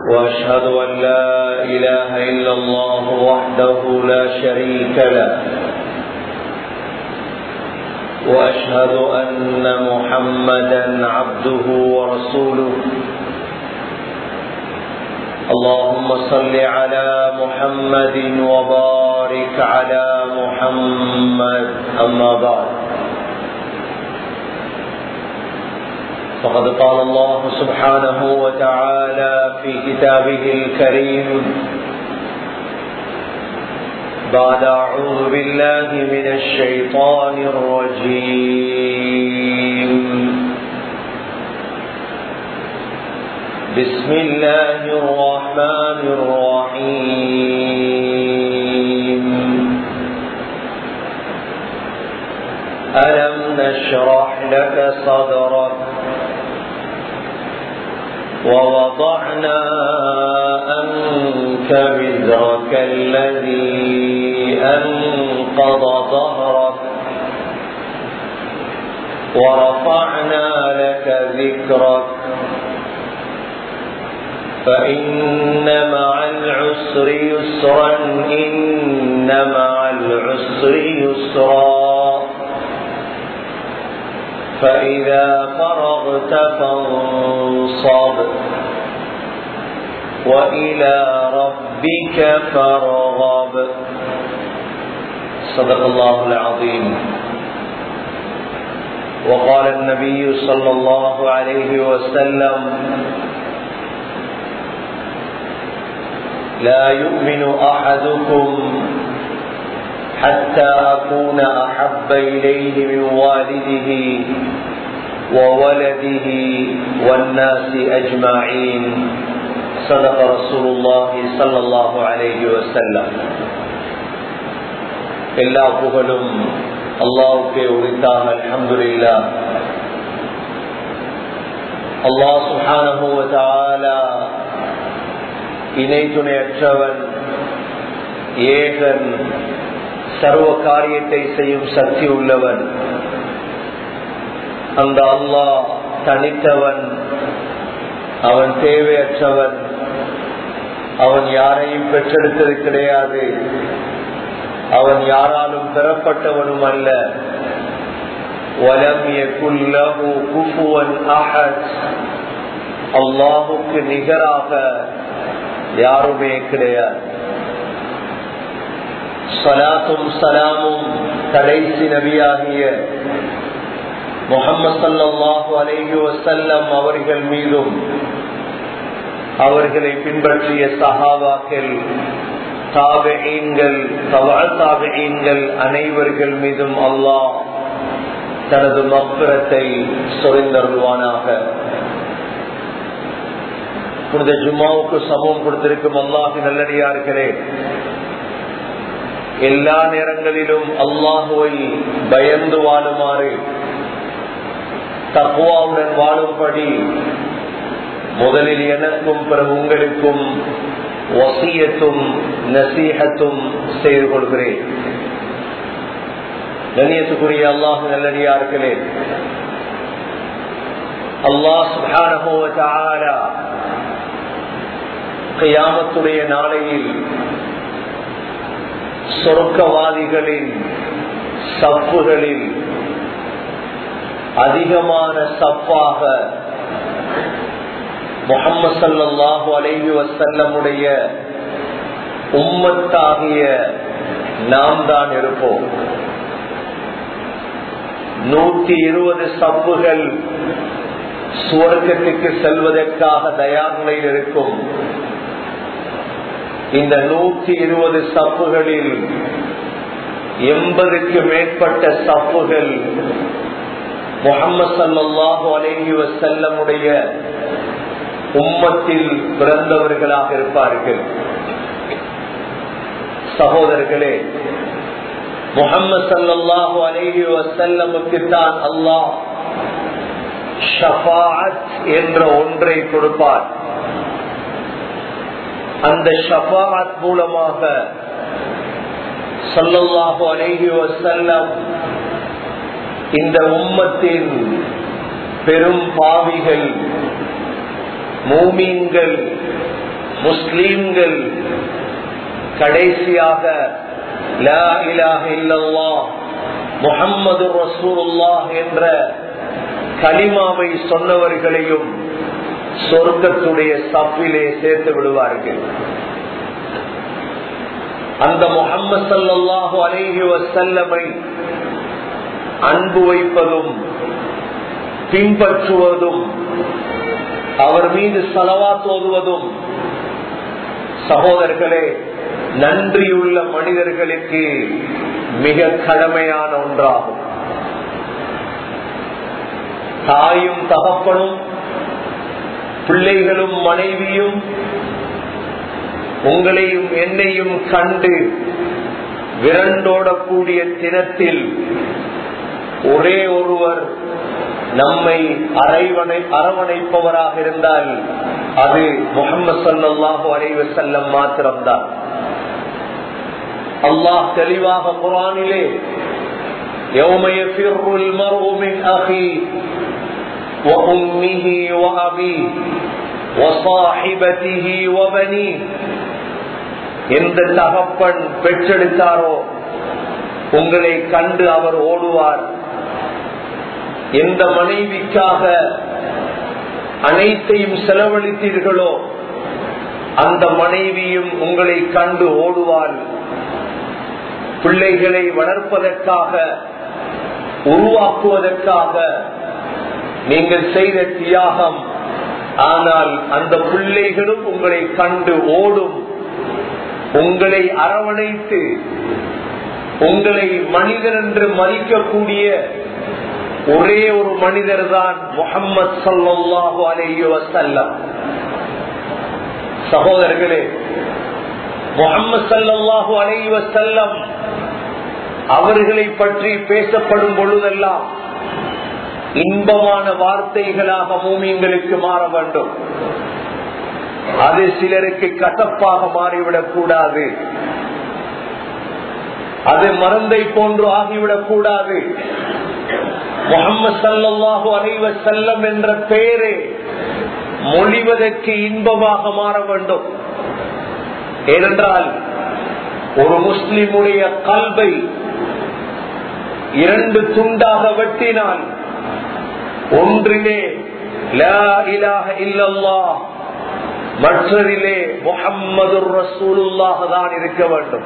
وأشهد أن لا إله إلا الله وحده لا شريك له وأشهد أن محمدا عبده ورسوله اللهم صل على محمد وبارك على محمد أما بعد فقد قال الله سبحانه وتعالى في كتابه الكريم بعد أعوذ بالله من الشيطان الرجيم بسم الله الرحمن الرحيم ألم نشرح لك صدرك ووضعنا أنك وزرك الذي أنقض ظهرك ورفعنا لك ذكرك فإن مع العسر يسرا إن مع العسر يسرا فإذا فرغت فانصب وإلى ربك فارغب صدق الله العظيم وقال النبي صلى الله عليه وسلم لا يؤمن أحدكم حتى أكون أحب إليه من والده وولده والناس أجمعين صدق رسول الله صلى الله عليه وسلم எல்லா புகழும் அல்லாவுக்கே உரித்தாக அல்ஹம்துலில்லா அல்லாஹ் சுப்ஹானஹு வ தஆலா இணை துணையற்றவன் ஏகன் சர்வ காரியத்தை செய்யும் சக்தி உள்ளவன் அந்த அல்லாஹ் தனித்தவன் அவன் தேவையற்றவன் அவன் யாரையும் பெற்றெடுத்தது கிடையாது அவன் யாராலும் பெறப்பட்டவனும் அல்ல வலம் குல்லஹு குஃபுவன் அஹத் அல்லாஹுக்கு நிகராக யாருமே கிடையாது சலாத்தும் சலாமும் கடைசி நபியாகிய முகமது சல்லாஹூ அலைஹி வசல்லம் அவர்கள் மீதும் அவர்களை பின்பற்றிய சஹாபாக்கள் தாபெயீன்கள் தாபெயீன்கள் அனைவர்கள் மீதும் அல்லாஹ் தனது மக்குரத்தை சொரிந்தருள்வானாக புனித ஜும்மாவுக்கு சமூகம் கொடுத்திருக்கும் அல்லாஹி நல்லடியார்களே எல்லா நேரங்களிலும் அல்லாஹுவை பயந்து வாழுமாறு தக்குவாவுடன் வாழும்படி முதலில் எனக்கும் பிறகு உங்களுக்கும் வசியத்தும் நசீகத்தும் செய்து கொள்கிறேன் கண்ணியத்துக்குரிய அல்லாஹு நல்லடியார்களே அல்லாஹ் சுபானஹோவ கையாமத்துடைய நாளையில் சொர்க்கவாதிகளின் சப்புகளில் அதிகமான சப்பாக முகம்மது சல்லாஹு அலைஹி வசல்லமுடைய உம்மத்தாகிய நாம் தான் இருப்போம் நூற்றி இருபது சப்புகள் சுவர்க்கத்துக்கு செல்வதற்காக தயார் நிலையில் இருக்கும் இந்த நூற்றி இருபது சப்புகளில் எண்பதுக்கு மேற்பட்ட சப்புகள் முகமது சல்லாஹு அலேஹி வசல்லமுடைய உம்மத்தில் பிறந்தவர்களாக இருப்பார்கள் சகோதரர்களே முகமது சல்லாஹு அலேஹி வசல்லமுக்கு தான் அல்லாஹ் ஷபாத் என்ற ஒன்றை கொடுப்பார் அந்த ஷபாத் மூலமாக சல்லல்லாஹு அலைஹி வசல்லம் இந்த உம்மத்தின் பெரும் பாவிகள் மூமீன்கள் முஸ்லீம்கள் கடைசியாக லா இலாஹ இல்லல்லாஹ் முஹம்மது ரசூலுல்லாஹ் என்ற கலிமாவை சொன்னவர்களையும் சொர்க்கத்துடைய சப்பிலே சேர்த்து விடுவார்கள் அந்த முகம்மது சல்லாஹு அலேஹி வசல்லமை அன்பு வைப்பதும் பின்பற்றுவதும் அவர் மீது செலவா தோதுவதும் சகோதரர்களே நன்றியுள்ள மனிதர்களுக்கு மிக கடமையான ஒன்றாகும் தாயும் தகப்பனும் பிள்ளைகளும் மனைவியும் உங்களையும் என்னையும் கண்டு விரண்டோடக்கூடிய தினத்தில் ஒரே ஒருவர் நம்மை அரைவனை அரவணைப்பவராக இருந்தால் அது முகமது சல்லாஹு அலைவ செல்லம் மாத்திரம்தான் அல்லாஹ் தெளிவாக குரானிலே يوم يفر المرء من أخيه وأمه وأبيه وصاحبته وبنيه எந்த தகப்பன் பெற்றெடுத்தாரோ உங்களை கண்டு அவர் ஓடுவார் எந்த மனைவிக்காக அனைத்தையும் செலவழித்தீர்களோ அந்த மனைவியும் உங்களை கண்டு ஓடுவாள் பிள்ளைகளை வளர்ப்பதற்காக உருவாக்குவதற்காக நீங்கள் செய்த தியாகம் ஆனால் அந்த பிள்ளைகளும் உங்களை கண்டு ஓடும் உங்களை அரவணைத்து உங்களை மனிதன் என்று மதிக்கக்கூடிய ஒரே ஒரு மனிதர் தான் முகம்மது சல்லாஹூ அலேயோ வசல்லம் சகோதரர்களே முகம்மது சல்லாஹூ அலேயி வசல்லம் அவர்களை பற்றி பேசப்படும் பொழுதெல்லாம் இன்பமான வார்த்தைகளாக மூமியங்களுக்கு மாற வேண்டும் அது சிலருக்கு கசப்பாக மாறிவிடக் கூடாது அது மருந்தை போன்று ஆகிவிடக் கூடாது முகமது சல்லாஹு அலைவ செல்லம் என்ற பெயரே மொழிவதற்கு இன்பமாக மாற வேண்டும் ஏனென்றால் ஒரு முஸ்லிமுடைய கல்வை இரண்டு துண்டாக வெட்டினால் ஒன்றிலே லா இலாஹ இல்லல்லாஹ் மற்றதிலே முகம்மது ரசூலுல்லாக தான் இருக்க வேண்டும்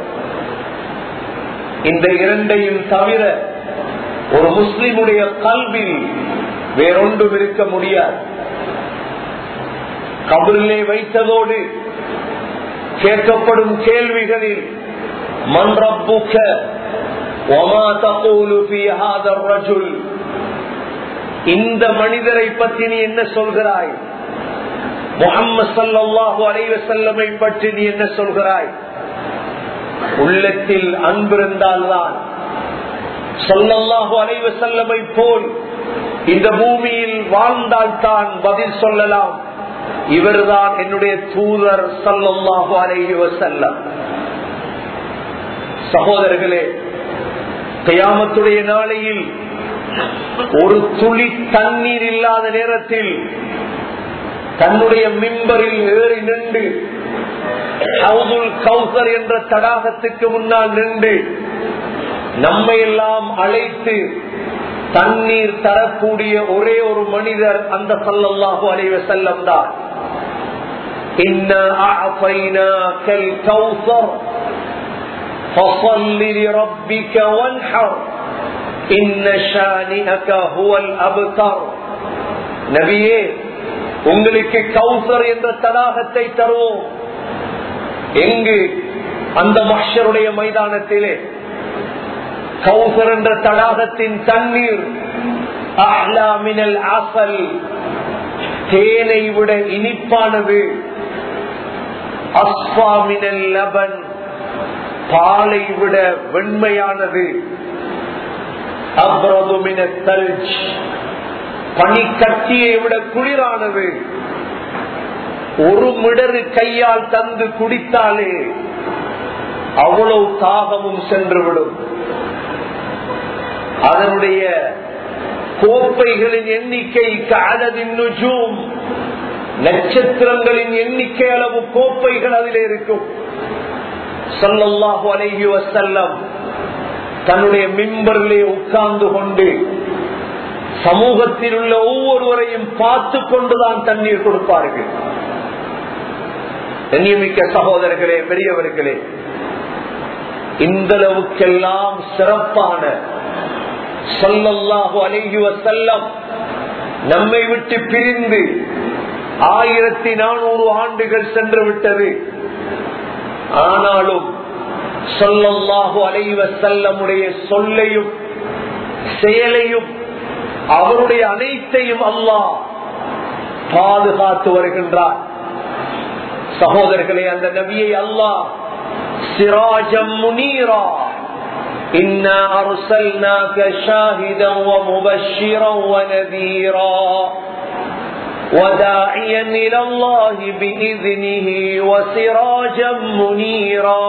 இந்த இரண்டையும் தவிர ஒரு முஸ்லிமுடைய கல்வில் வேறொன்றும் இருக்க முடியாது கபிலே வைத்ததோடு கேட்கப்படும் கேள்விகளில் மன் ரப்புக்க وما تقول في هذا الرجل இந்த மனிதரை பற்றி நீ என்ன சொல்கிறாய் முகம்மது சல்லாஹு அலைவ செல்லமை பற்றி நீ என்ன சொல்கிறாய் உள்ளத்தில் அன்பிருந்தால்தான் சொல்லல்லாஹு அலைவ செல்லமை போல் இந்த பூமியில் வாழ்ந்தால்தான் பதில் சொல்லலாம் இவர்தான் என்னுடைய தூதர் சல்லல்லாஹு அலைவ செல்லம் சகோதரர்களே கயாமத்துடைய நாளையில் ஒரு துளி தண்ணீர் இல்லாத நேரத்தில் தன்னுடைய மிம்பரில் ஏறி நின்று கௌசர் என்ற தடாகத்துக்கு முன்னால் நின்று நம்மை எல்லாம் அழைத்து தண்ணீர் தரக்கூடிய ஒரே ஒரு மனிதர் அந்த சல்லல்லாஹு அலைவ செல்லம் தான் فصل لربك وانحر إن شانئك هو الأبتر நபியே உங்களுக்கு கௌசர் என்ற தடாகத்தை தருவோம் எங்கு அந்த மஷருடைய மைதானத்திலே கௌசர் என்ற தடாகத்தின் தண்ணீர் அஹ்லாமினல் ஆசல் தேனை விட இனிப்பானது அஸ்வாமினல் லபன் பாலை விட வெண்மையானது அப்ரதுமின தல்ஜ் பனிக்கட்டியை விட குளிரானது ஒரு மிடரு கையால் தந்து குடித்தாலே அவ்வளவு தாகமும் சென்றுவிடும் அதனுடைய கோப்பைகளின் எண்ணிக்கை காலதின் நுஜூம் நட்சத்திரங்களின் எண்ணிக்கை அளவு கோப்பைகள் அதில் இருக்கும் சல்லல்லாஹு அலைஹி வசல்லம் தன்னுடைய மிம்பரிலே உட்கார்ந்து கொண்டு சமூகத்தில் உள்ள ஒவ்வொருவரையும் பார்த்து கொண்டுதான் தண்ணீர் கொடுப்பார்கள் கண்ணியமிக்க சகோதரர்களே பெரியவர்களே இந்த அளவுக்கெல்லாம் சிறப்பான சொல்லல்லாஹு அலைஹி வசல்லம் நம்மை விட்டு பிரிந்து ஆயிரத்தி நானூறு ஆண்டுகள் சென்று விட்டது ஆனாலும் சொல்லல்லாஹு அலைவ செல்லமுடைய சொல்லையும் செயலையும் அவருடைய அனைத்தையும் அல்லாஹ் பாதுகாத்து வருகின்றார் சகோதரர்களே அந்த நபியை அல்லாஹ் சிராஜம் முனீரா إنا أرسلناك شاهدا ومبشرا ونذيرا وداعيا إلى الله بإذنه وسراجا منيرا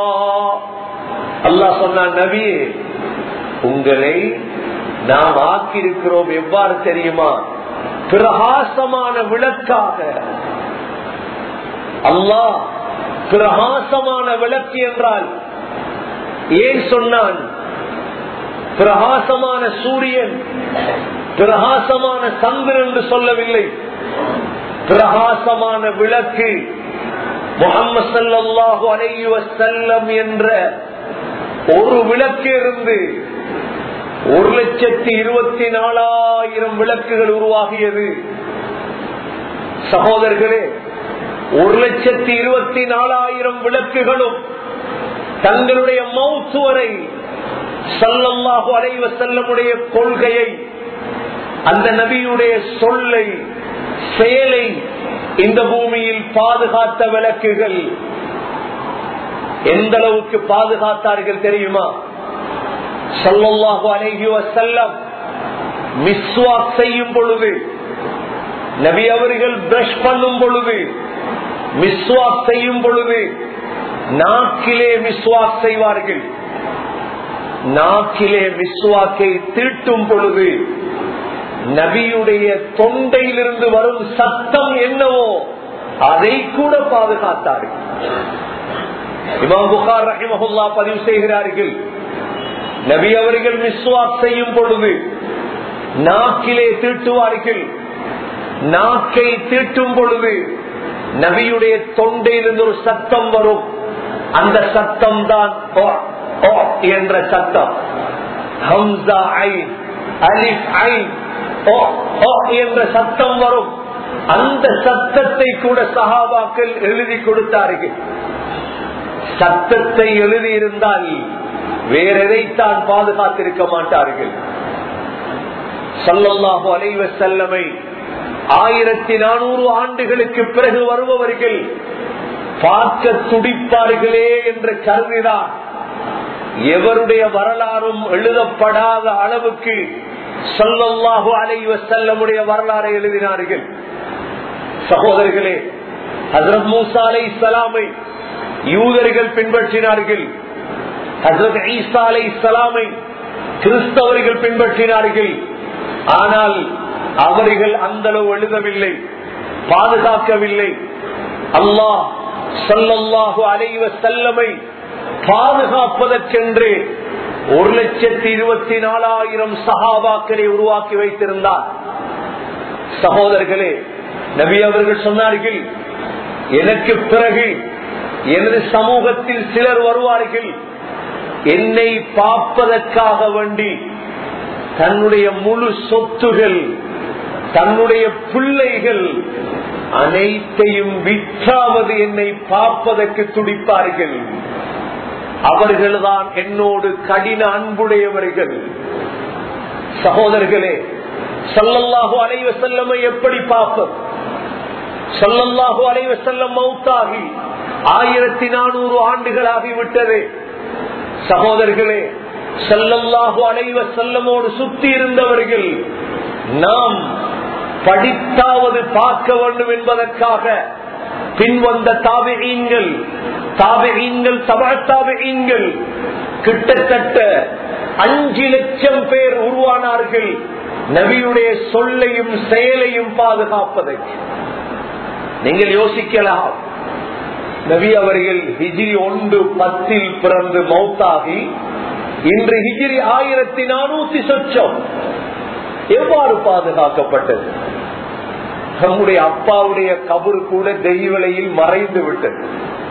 الله சொன்ன நபியே உங்களை நாம் ஆக்கியிருக்கிறோம் எவ்வாறு தெரியுமா பிரகாசமான விளக்காக அல்லாஹ் பிரகாசமான விளக்கு என்றால் ஏன் சொன்னான் பிரகாசமான சூரியன் பிரகாசமான சந்திரன் என்று சொல்லவில்லை பிரகாசமான விளக்கு முகமது சல்லாஹு அலைவ செல்லம் என்ற ஒரு விளக்கு இருந்து ஒரு லட்சத்தி இருபத்தி நாலாயிரம் விளக்குகள் உருவாகியது சகோதரர்களே ஒரு லட்சத்தி இருபத்தி நாலாயிரம் விளக்குகளும் தங்களுடைய மௌத்து வரை சல்லல்லாஹு அலைவ செல்லமுடைய கொள்கையை அந்த நபியுடைய சொல்லை செயலை இந்த பூமியில் பாதுகாத்த விளக்குகள் எந்த அளவுக்கு பாதுகாத்தார்கள் தெரியுமா சல்லல்லாஹு அலைஹி வசல்லம் மிஸ்வாக் செய்யும் பொழுது நபி அவர்கள் பிரஷ் பண்ணும் பொழுது மிஸ்வாக் செய்யும் பொழுது நாக்கிலே மிஸ்வாக் செய்வார்கள் நாக்கிலே மிஸ்வாக்கை தீட்டும் பொழுது நபியுடைய தொண்டையிலிருந்து வரும் சத்தம் என்னவோ அதை கூட பாதுகாத்தார்கள் இமாம் புகார் ரஹிமஹுல்லா பதிவு செய்கிறார்கள் நபி அவர்கள் மிஸ்வாக் செய்யும் பொழுது நாக்கிலே தீட்டுவார்கள் நாக்கை தீட்டும் பொழுது நபியுடைய தொண்டையிலிருந்து ஒரு சத்தம் வரும் அந்த சத்தம் தான் என்ற சத்தம் ஹம்சா ஐன் அலிஃப் ஐன் என்ற சத்தம் வரும் அந்த சத்தத்தை கூட சகாபாக்கள் எழுதி கொடுத்தார்கள் சத்தத்தை எழுதியிருந்தால் வேற எதைத்தான் பாதுகாத்திருக்க மாட்டார்கள் சல்லல்லாஹு அலைவ செல்லமை ஆயிரத்தி நானூறு ஆண்டுகளுக்கு பிறகு வருபவர்கள் பார்க்க துடிப்பார்களே என்று கருதிதான் எவருடைய வரலாறும் எழுதப்படாத அளவுக்கு சொல்லல்லாஹு அலைவ செல்லமுடைய வரலாறை எழுதினார்கள் சகோதரர்களே ஹசரத் மூசா அலை இஸ்லாமை யூதர்கள் பின்பற்றினார்கள் ஹசரத் ஈசா அலை இஸ்லாமை கிறிஸ்தவர்கள் பின்பற்றினார்கள் ஆனால் அவர்கள் அந்த அளவு எழுதவில்லை பாதுகாக்கவில்லை அல்லாஹ் சொல்லல்லாஹு அலைவ செல்லமை பாதுகாப்பதற்கென்று ஒரு லட்சத்தி இருபத்தி நாலாயிரம் சகாபாக்களை உருவாக்கி வைத்திருந்தார் சகோதரர்களே நபி அவர்கள் சொன்னார்கள் எனக்கு பிறகு எனது சமூகத்தில் சிலர் வருவார்கள் என்னை பார்ப்பதற்காக வேண்டி தன்னுடைய முழு சொத்துகள் தன்னுடைய பிள்ளைகள் அனைத்தையும் விற்றாவது என்னை பார்ப்பதற்கு துடிப்பார்கள் அவர்கள்தான் என்னோடு கடின அன்புடையவர்கள் சகோதரர்களே சல்லல்லாஹு அலைவ செல்லமை எப்படி பார்ப்பது சல்லல்லாஹு அலைவ செல்லம் மௌத்தாகி ஆயிரத்தி நானூறு ஆண்டுகள் ஆகிவிட்டது சகோதரர்களே செல்லல்லாஹு அலைவ செல்லமோடு சுத்தி இருந்தவர்கள் நாம் படித்தாவது பார்க்க வேண்டும் என்பதற்காக பின்வந்த தாபிகள் தாபிகள் தபாத்தாபிகள் கிட்டத்தட்ட அஞ்சு லட்சம் பேர் உருவானார்கள் நபியுடைய சொல்லையும் செயலையும் பாதுகாப்பதற்கு நீங்கள் யோசிக்கலாம் நபி அவர்கள் ஹிஜிரி ஒன்று பத்தில் பிறந்து மௌத்தாகி இன்று ஹிஜிரி ஆயிரத்தி நானூத்தி சொச்சம் எவ்வாறு பாதுகாக்கப்பட்டது நம்முடைய அப்பாவுடைய கபரு கூட தெய்வலையில் மறைந்து விட்டது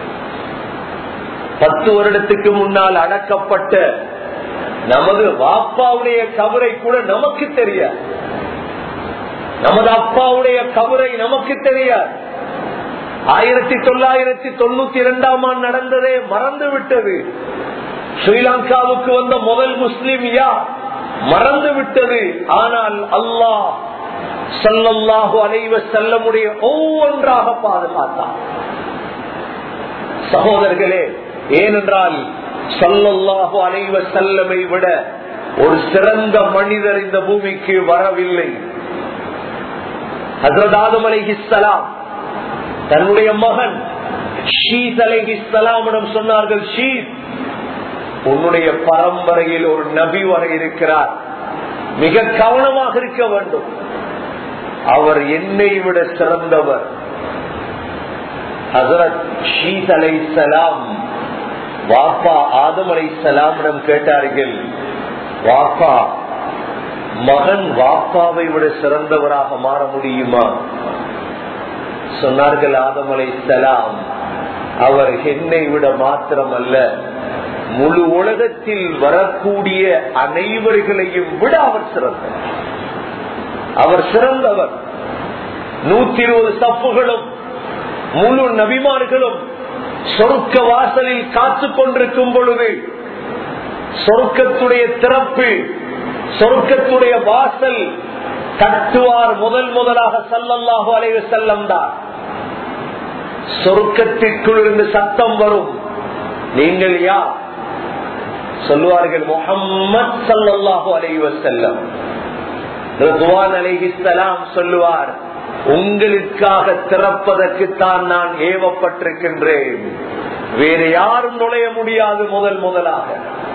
பத்து வருடத்துக்கு முன்னால் அடக்கப்பட்ட நமது வாப்பாவுடைய கபரை கூட நமக்கு தெரியாது நமது அப்பாவுடைய கபரை நமக்கு தெரியாது ஆயிரத்தி தொள்ளாயிரத்தி தொண்ணூத்தி இரண்டாம் ஆண்டு நடந்ததே மறந்து விட்டது ஸ்ரீலங்காவுக்கு வந்த முதல் முஸ்லிம் யார் மறந்து விட்டது ஆனால் அல்லாஹ் சல்லல்லாஹு அலைவ செல்லமுடைய ஒவ்வொன்றாக பாதுகாத்தார் சகோதரர்களே ஏனென்றால் சல்லல்லாஹு அலைவ செல்லமை விட ஒரு சிறந்த மனிதர் இந்த பூமிக்கு வரவில்லை ஹசரதாதம் அலைஹிஸ்லாம் தன்னுடைய மகன் ஷீத் அலைஹிஸ்லாமிடம் சொன்னார்கள் ஷீத் உன்னுடைய பரம்பரையில் ஒரு நபி வர இருக்கிறார் மிக கவனமாக இருக்க வேண்டும் அவர் என்னை விட சிறந்தவர் ஹசரத் ஷீத் அலை சலாம் வாப்பா ஆதம் அலை சலாமிடம் கேட்டார்கள் வாப்பா மகன் வாப்பாவை விட சிறந்தவராக மாற முடியுமா சொன்னார்கள் ஆதம் அலை சலாம் அவர் என்னை விட மாத்திரமல்ல முழு உலகத்தில் வரக்கூடிய அனைவர்களையும் விட அவர் சிறந்தவர் அவர் சிறந்தவர் நூத்தி இருபது சப்புகளும் முழு நபிமார்களும் சொருக்க வாசலில் காத்து கொண்டிருக்கும் பொழுது சொருக்கத்துடைய திறப்பு சொருக்கத்துடைய வாசல் தட்டுவார் முதல் முதலாக சல்லல்லாஹு அலைவு செல்லம் தான் சொருக்கத்திற்குள் இருந்து சத்தம் வரும் நீங்கள் யார் சொல்லுவார்கள் முகம்மது சல்லாஹு அலைவ செல்லம் ரிதுவான் அலைஹிஸ்லாம் சொல்லுவார் உங்களுக்காக திறப்பதற்குத்தான் நான் ஏவப்பட்டிருக்கின்றேன் வேறு யாரும் நுழைய முடியாது முதல் முதலாக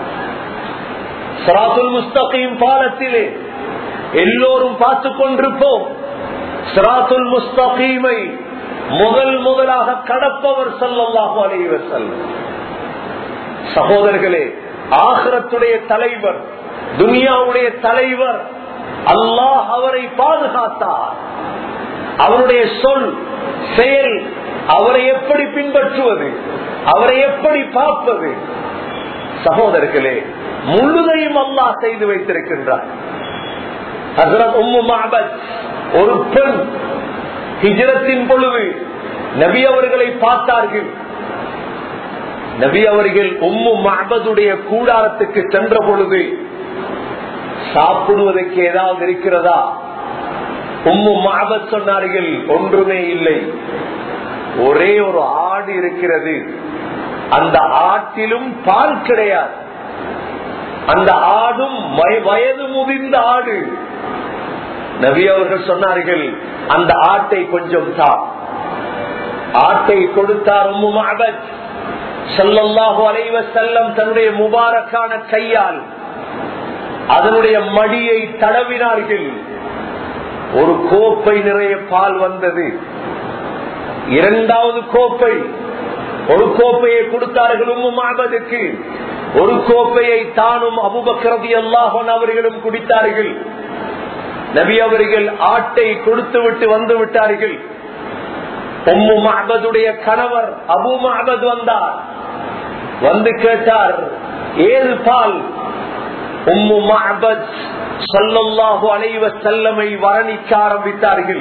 சராசுல் முஸ்தகிம் பாலத்திலே எல்லோரும் பார்த்து கொண்டிருப்போம் சராசுல் முஸ்தகீமை முதல் முதலாக கடப்பவர் சொல்லல்லாஹு அலைவர் செல்லும் சகோதரர்களே ஆகரத்துடைய தலைவர் துனியாவுடைய தலைவர் அல்லாஹ் அவரை பாதுகாத்தார் அவருடைய சொல் செயல் அவரை எப்படி பின்பற்றுவது அவரை எப்படி பார்ப்பது சகோதரர்களே முழுதையும் அல்லாஹ் செய்து வைத்திருக்கின்றார் ஹசரத் உம்மு மஹபத் ஒரு பெண் ஹிஜரத்தின் பொழுது நபி அவர்களை பார்த்தார்கள் நபி அவர்கள் உம்மு மஹபதுடைய கூடாரத்துக்கு சென்ற பொழுது சாப்பிடுவதற்கு ஏதாவது இருக்கிறதா உம்மு மஹபத் சொன்னார்கள் ஒன்றுமே இல்லை ஒரே ஒரு ஆடு இருக்கிறது அந்த ஆட்டிலும் பால் கிடையாது அந்த ஆடும் வயது முதிர்ந்த ஆடு நபி அவர்கள் சொன்னார்கள் அந்த ஆட்டை கொஞ்சம் தா ஆட்டை கொடுத்தார் உம்மு மஹபத் சல்லல்லாஹு அலைவ செல்லம் தன்னுடைய முபாரக்கான கையால் அதனுடைய மடியை தடவினார்கள் ஒரு கோப்பை நிறைய பால் வந்தது இரண்டாவது கோப்பை ஒரு கோப்பையை கொடுத்தார்கள் உம்முமாபதுக்கு ஒரு கோப்பையை தானும் அபுபக்கரதி அல்லாஹன் அவர்களும் குடித்தார்கள் நபி அவர்கள் ஆட்டை கொடுத்து விட்டு வந்து விட்டார்கள் உம்மு மஹபதுடைய கணவர் அபு மஹபத் வந்தார் வந்து கேட்டார் ஏழு பால் உம்மு மஹபத் சல்லல்லாஹு அலைவ செல்லமை வர்ணிக்க ஆரம்பித்தார்கள்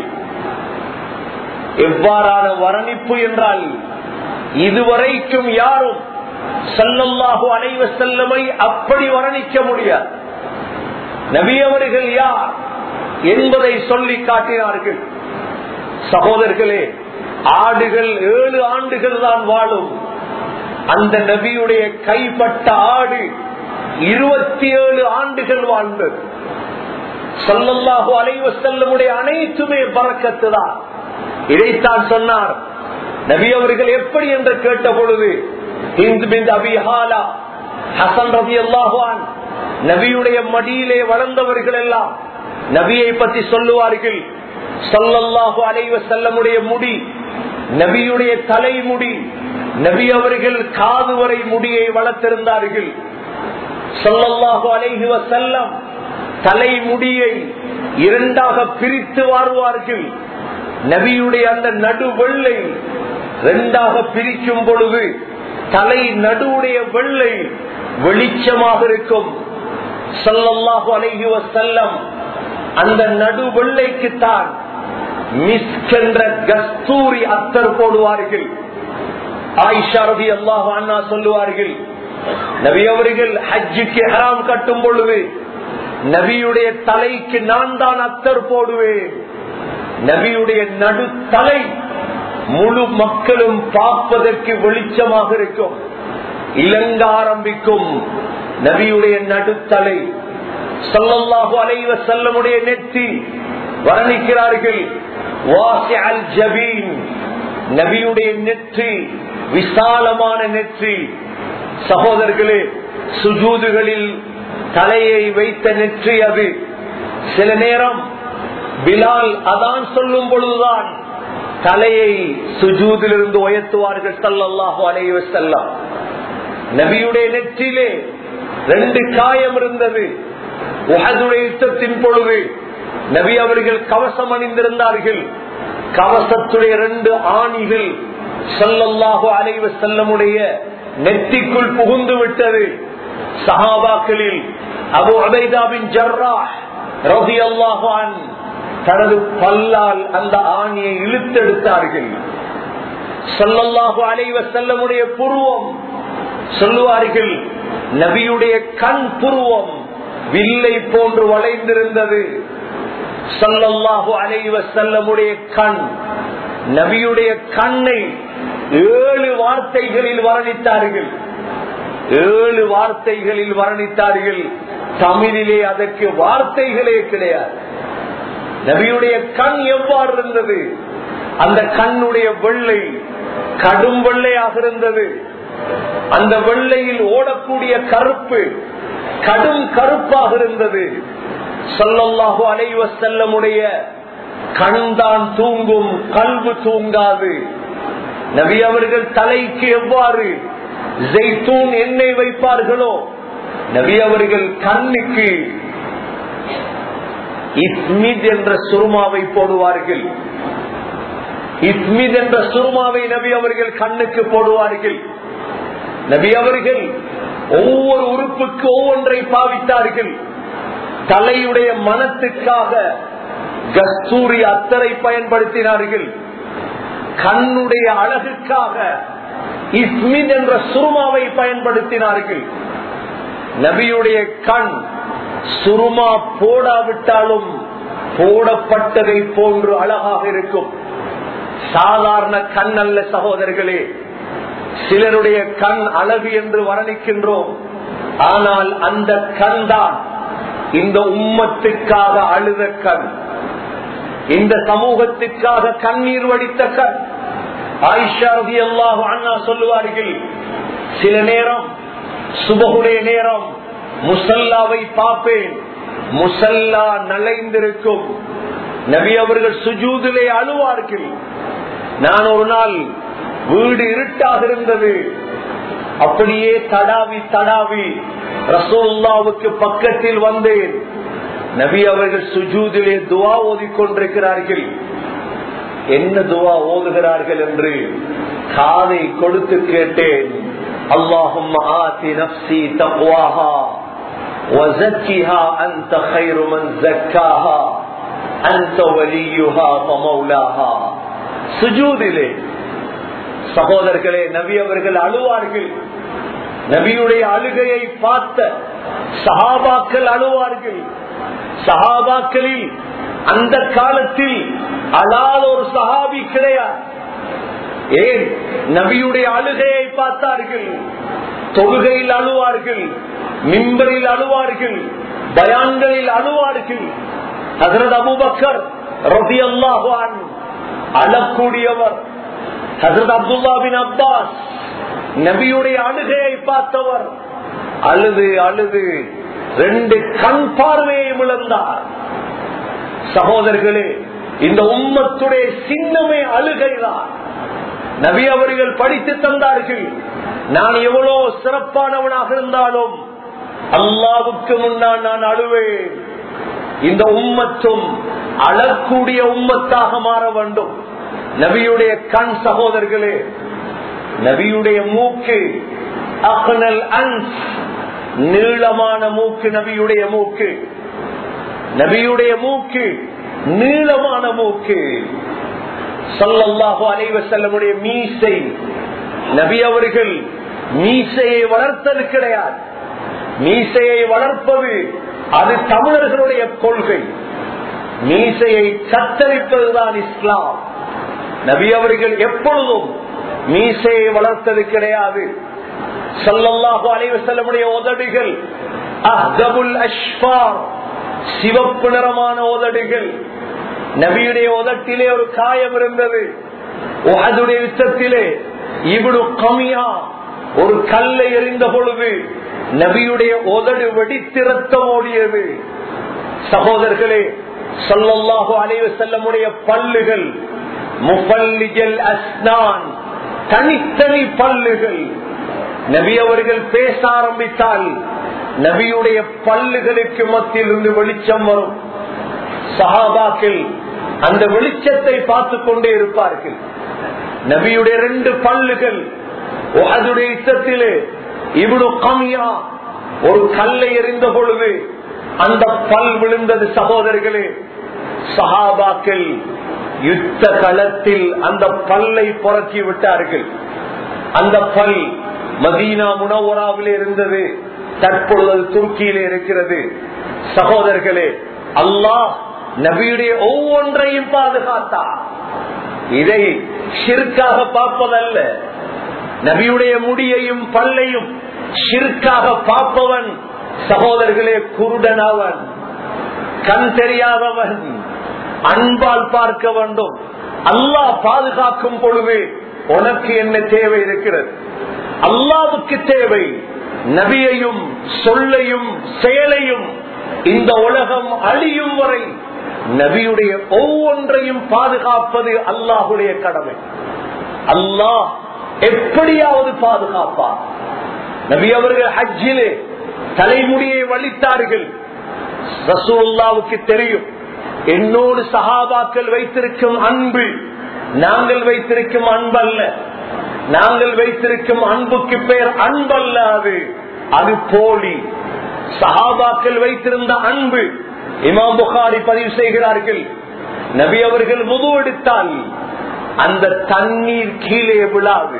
எவ்வாறான வர்ணிப்பு என்றால் இதுவரைக்கும் யாரும் சல்லல்லாஹு அலைவ செல்லமை அப்படி வர்ணிக்க முடியாது நபி அவர்கள் யார் என்பதை சொல்லி காட்டினார்கள் சகோதரர்களே ஆடுகள் ஏழு ஆண்டுகள் தான் வாழும் அந்த நபியுடைய கைப்பட்ட ஆடு இருபத்தி ஏழு ஆண்டுகள் வாழ்ந்தது சொல்லல்லாஹு அலைவ செல்லமுடைய அனைத்துமே பறக்கத்து தான் இதைத்தான் சொன்னார் நபி அவர்கள் எப்படி என்று கேட்ட பொழுது ஹிந்த் பின் அபிஹாலா ஹசன் ரபி அல்லாஹான் நபியுடைய மடியிலே வளர்ந்தவர்கள் எல்லாம் நபியை பற்றி சொல்லுவார்கள் சொல்லல்லாஹு அலைவ செல்லமுடைய முடி நபியுடைய தலைமுடி நபி அவர்கள் காது வரை முடியை வளர்த்திருந்தார்கள் சொல்லல்லாஹு அலைஹி வசல்லம் தலைமுடியை இரண்டாக பிரித்து வாருவார்கள் நபியுடைய அந்த நடு வெள்ளை இரண்டாக பிரிக்கும் பொழுது தலை நடுவுடைய வெள்ளை வெளிச்சமாக இருக்கும் சொல்லல்லாஹு அலைஹி வசல்லம் அந்த நடு வெள்ளைக்குத்தான் மிஸ்கென்ற கஸ்தூரி அத்தர் போடுவார்கள் ஆயிஷா ரவி அல்லாஹ் அண்ணா சொல்லுவார்கள் நபி அவர்கள் ஹஜ்ஜுக்கு ஹராம் கட்டும் பொழுது நபியுடைய தலைக்கு நான் தான் அத்தர் போடுவேன் நபியுடைய நடு தலை முழு மக்களும் பார்ப்பதற்கு வெளிச்சமாக இருக்கும் இலங்க ஆரம்பிக்கும் நபியுடைய நடுத்தலை சொல்லல்லாஹு அலைவ செல்லமுடைய நெற்றி வர்ணிக்கிறார்கள் நபியுடைய நெற்றி விசாலமான நெற்றி சகோதரர்களே சுஜூதுகளில் தலையை வைத்த நெற்றி அது சில நேரம் பிலால் அதான் சொல்லும் பொழுதுதான் தலையை சுஜூதிலிருந்து உயர்த்துவார்கள் சல்லல்லாஹு அலைவ செல்லம் நபியுடைய நெற்றிலே ரெண்டு காயம் இருந்தது உஹதுடைய யுத்தத்தின் பொழுது நபி அவர்கள் கவசம் அணிந்திருந்தார்கள் கவசத்துடைய ரெண்டு ஆணிகள் சல்லல்லாஹு அலைவ செல்லமுடைய நெத்திக்குள் புகுந்து விட்டது சஹாபாக்களில் அபு அபைதாபின் ஜர்ரா ரவி அல்லாஹான் தனது பல்லால் அந்த ஆணியை இழுத்தெடுத்தார்கள் சொல்லல்லாஹு அலைவ செல்லமுடைய புருவம் சொல்லுவார்கள் நபியுடைய கண் புருவம் வில்லை போன்று வளைந்திருந்தது சல்லல்லாஹு அலைவ செல்லமுடைய கண் நபியுடைய கண்ணை ஏழு வார்த்தைகளில் வர்ணித்தார்கள் ஏழு வார்த்தைகளில் வர்ணித்தார்கள் தமிழிலே அதற்கு வார்த்தைகளே கிடையாது நபியுடைய கண் எவ்வாறு இருந்தது அந்த கண்ணுடைய வெள்ளை கடும் வெள்ளையாக இருந்தது அந்த வெள்ளையில் ஓடக்கூடிய கருப்பு கடும் கருப்பாக இருந்தது சொல்லல்லாஹு அலைவ செல்லமுடைய கண்தான் தூங்கும் கல்வு தூங்காது நபி அவர்கள் தலைக்கு எவ்வாறு ஜெய்தூன் எண்ணெய் வைப்பார்களோ நபி அவர்கள் கண்ணுக்கு இஸ்மித் என்ற சுருமாவை போடுவார்கள் இஸ்மித் என்ற சுருமாவை நபி அவர்கள் கண்ணுக்கு போடுவார்கள் நபி அவர்கள் ஒவ்வொரு உறுப்புக்கு ஒவ்வொன்றை பாவித்தார்கள் தலையுடைய மனத்துக்காக கஸ்தூரி அத்தரை பயன்படுத்தினார்கள் கண்ணுடைய அழகுக்காக இஸ்மித் என்ற சுருமாவை பயன்படுத்தினார்கள் நபியுடைய கண் சுருமா போடாவிட்டாலும் போடப்பட்டதை போன்று அழகாக இருக்கும் சாதாரண கண் அல்ல சகோதரர்களே சிலருடைய கண் அழகு என்று வர்ணிக்கின்றோம் ஆனால் அந்த கண் தான் இந்த உம்மத்துக்காக அழுத கண் இந்த சமூகத்திற்காக கண்ணீர் வடித்த கண் ஆயிஷா ரதி அல்லாஹ் அண்ணா சொல்லுவார்கள் சில நேரம் சுபகுடைய நேரம் முசல்லாவை பார்ப்பேன் முசல்லா நலைந்திருக்கும் நபி அவர்கள் சுஜூதிலே அழுவார்கள் நான் ஒரு நாள் வீடு இருட்டாக இருந்தது அப்படியே தடாவி தடாவி ரசோல்லாவுக்கு பக்கத்தில் வந்தேன் நபி அவர்கள் சுஜூதிலே துவா ஓதிக்கொண்டிருக்கிறார்கள் என்ன துவா ஓதுகிறார்கள் என்று காதை கொடுத்து கேட்டேன் اللهم آت نفسي تقواها وزكها أنت خير من زكاها أنت وليها ومولاها சுஜூதிலே சகோதரர்களே நபி அவர்கள் அழுவார்கள் நபியுடைய அழுகையை பார்த்த சஹாபாக்கள் அழுவார்கள் சஹாபாக்களில் அந்த காலத்தில் அழாத ஒரு சஹாபி கிடையாது ஏன் நபியுடைய அழுகையை பார்த்தார்கள் தொழுகையில் அழுவார்கள் மிம்பரில் அழுவார்கள் பயான்களில் அழுவார்கள் ஹசரத் அபுபக்கர் ரபி அல்லாஹான் அழக்கூடியவர் ஹசரத் அப்துல்லா பின் அப்பாஸ் நபியுடைய அழுகையை பார்த்தவர் அழுது அழுது ரெண்டு கண் பார்வையை இழந்தார் சகோதரர்களே இந்த உம்மத்துடைய சின்னமே அழுகைதான் நபி அவர்கள் படித்து தந்தார்கள் நான் எவ்வளவு சிறப்பானவனாக இருந்தாலும் அல்லாவுக்கு முன்னால் நான் அழுவேன் இந்த உம்மத்தும் அழக்கூடிய உம்மத்தாக மாற வேண்டும் நபியுடைய கண் சகோதரர்களே நபியுடைய மூக்கு அகனல் அன்ஸ் நீளமான மூக்கு நபியுடைய மூக்கு நபியுடைய மூக்கு நீளமான மூக்கு சொல்லல்லாஹு அலைவ செல்லமுடைய மீசை நபி அவர்கள் மீசையை வளர்த்தது கிடையாது மீசையை வளர்ப்பது அது தமிழர்களுடைய கொள்கை மீசையை கத்தரிப்பதுதான் இஸ்லாம் நபி அவர்கள் எப்பொழுதும் மீசையை வளர்த்தது கிடையாது சொல்லல்லாஹு அலைவ செல்லமுடைய உதடுகள் அஹ்தபுல் அஷ்பார் சிவப்பு நிறமான உதடுகள் நபியுடைய உதட்டிலே ஒரு காயம் இருந்தது உஹதுடைய யுத்தத்திலே இவடு கமியா ஒரு கல்லை எறிந்த பொழுது நபியுடைய உதடு வெடித்து ரத்தம் ஓடியது சகோதரர்களே சொல்லல்லாஹு அலைவ செல்லமுடைய பல்லுகள் முஃபல்லிஜல் அஸ்னான் தனித்தனி பல்லுகள் நபி அவர்கள் பேச ஆரம்பித்தால் நபியுடைய பல்லுகளுக்கு மத்தியில் இருந்து வெளிச்சம் வரும் சஹாபாக்கள் அந்த வெளிச்சத்தை பார்த்து கொண்டே இருப்பார்கள் நபியுடைய ரெண்டு பல்லுகள் அதுடைய யுத்தத்திலே இவ்வளவு கம்மியா ஒரு கல்லை எறிந்த பொழுது அந்த பல் விழுந்தது சகோதரர்களே சஹாபாக்கள் யுத்த களத்தில் அந்த பல்லை புறக்கி விட்டார்கள் அந்த பல் மதீனா முனவராவில் இருந்தது தற்பொழுது துருக்கியிலே இருக்கிறது சகோதரர்களே அல்லாஹ் நபியுடைய ஒவ்வொன்றையும் பாதுகாத்தார் இதை ஷிர்காக பார்ப்பதல்ல நபியுடைய முடியையும் பல்லையும் ஷிர்காக பார்ப்பவன் சகோதரர்களே குருடனவன் கண் தெரியாதவன் அன்பால் பார்க்க வேண்டும் அல்லாஹ் பாதுகாக்கும் பொழுது உனக்கு என்ன தேவை இருக்கிறது அல்லாவுக்கு தேவை நபியையும் சொல்லையும் செயலையும் இந்த உலகம் அழியும் வரை நபியுடைய ஒவ்வொன்றையும் பாதுகாப்பது அல்லாஹுடைய கடமை அல்லாஹ் எப்படியாவது பாதுகாப்பார் நபி அவர்கள் ஹஜ்ஜிலே தலைமுடியை வலித்தார்கள் ரசூல்லாவுக்கு தெரியும் என்னோடு சஹாபாக்கள் வைத்திருக்கும் அன்பு நாங்கள் வைத்திருக்கும் அன்பல்ல நாங்கள் வைத்திருக்கும் அன்புக்கு பெயர் அன்பல்ல அது அது போலி சஹாபாக்கள் வைத்திருந்த அன்பு இமாம் புகாரி பதிவு செய்கிறார்கள் நபி அவர்கள் முது எடுத்தால் அந்த தண்ணீர் கீழே விழாது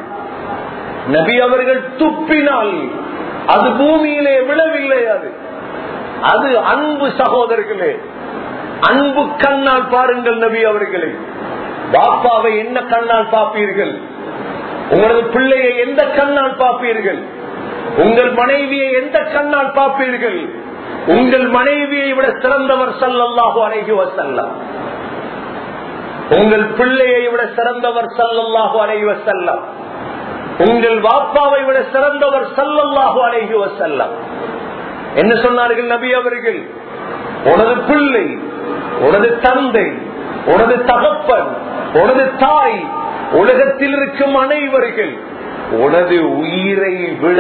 நபி அவர்கள் துப்பினால் அது பூமியிலே விழவில்லை அது அது அன்பு சகோதரர்களே அன்பு கண்ணால் பாருங்கள் நபி அவர்களே பாப்பாவை என்ன கண்ணால் பார்ப்பீர்கள் உங்களது பிள்ளையை எந்த கண்ணால் பார்ப்பீர்கள் உங்கள் மனைவியை எந்த கண்ணால் பார்ப்பீர்கள் உங்கள் மனைவியை விட சிறந்தவர் சல்லல்லாஹு அலைஹி வசல்லம் உங்கள் பிள்ளையை விட சிறந்தவர் சல்லல்லாஹு அலைஹி வசல்லம் உங்கள் வாப்பாவை விட சிறந்தவர் சல்லல்லாஹு அலைஹி வசல்லம் என்ன சொன்னார்கள் நபி அவர்கள் உனது பிள்ளை உனது தந்தை உனது தகப்பன் உனது தாய் உலகத்தில் இருக்கும் அனைவர்கள் உனது உயிரை விட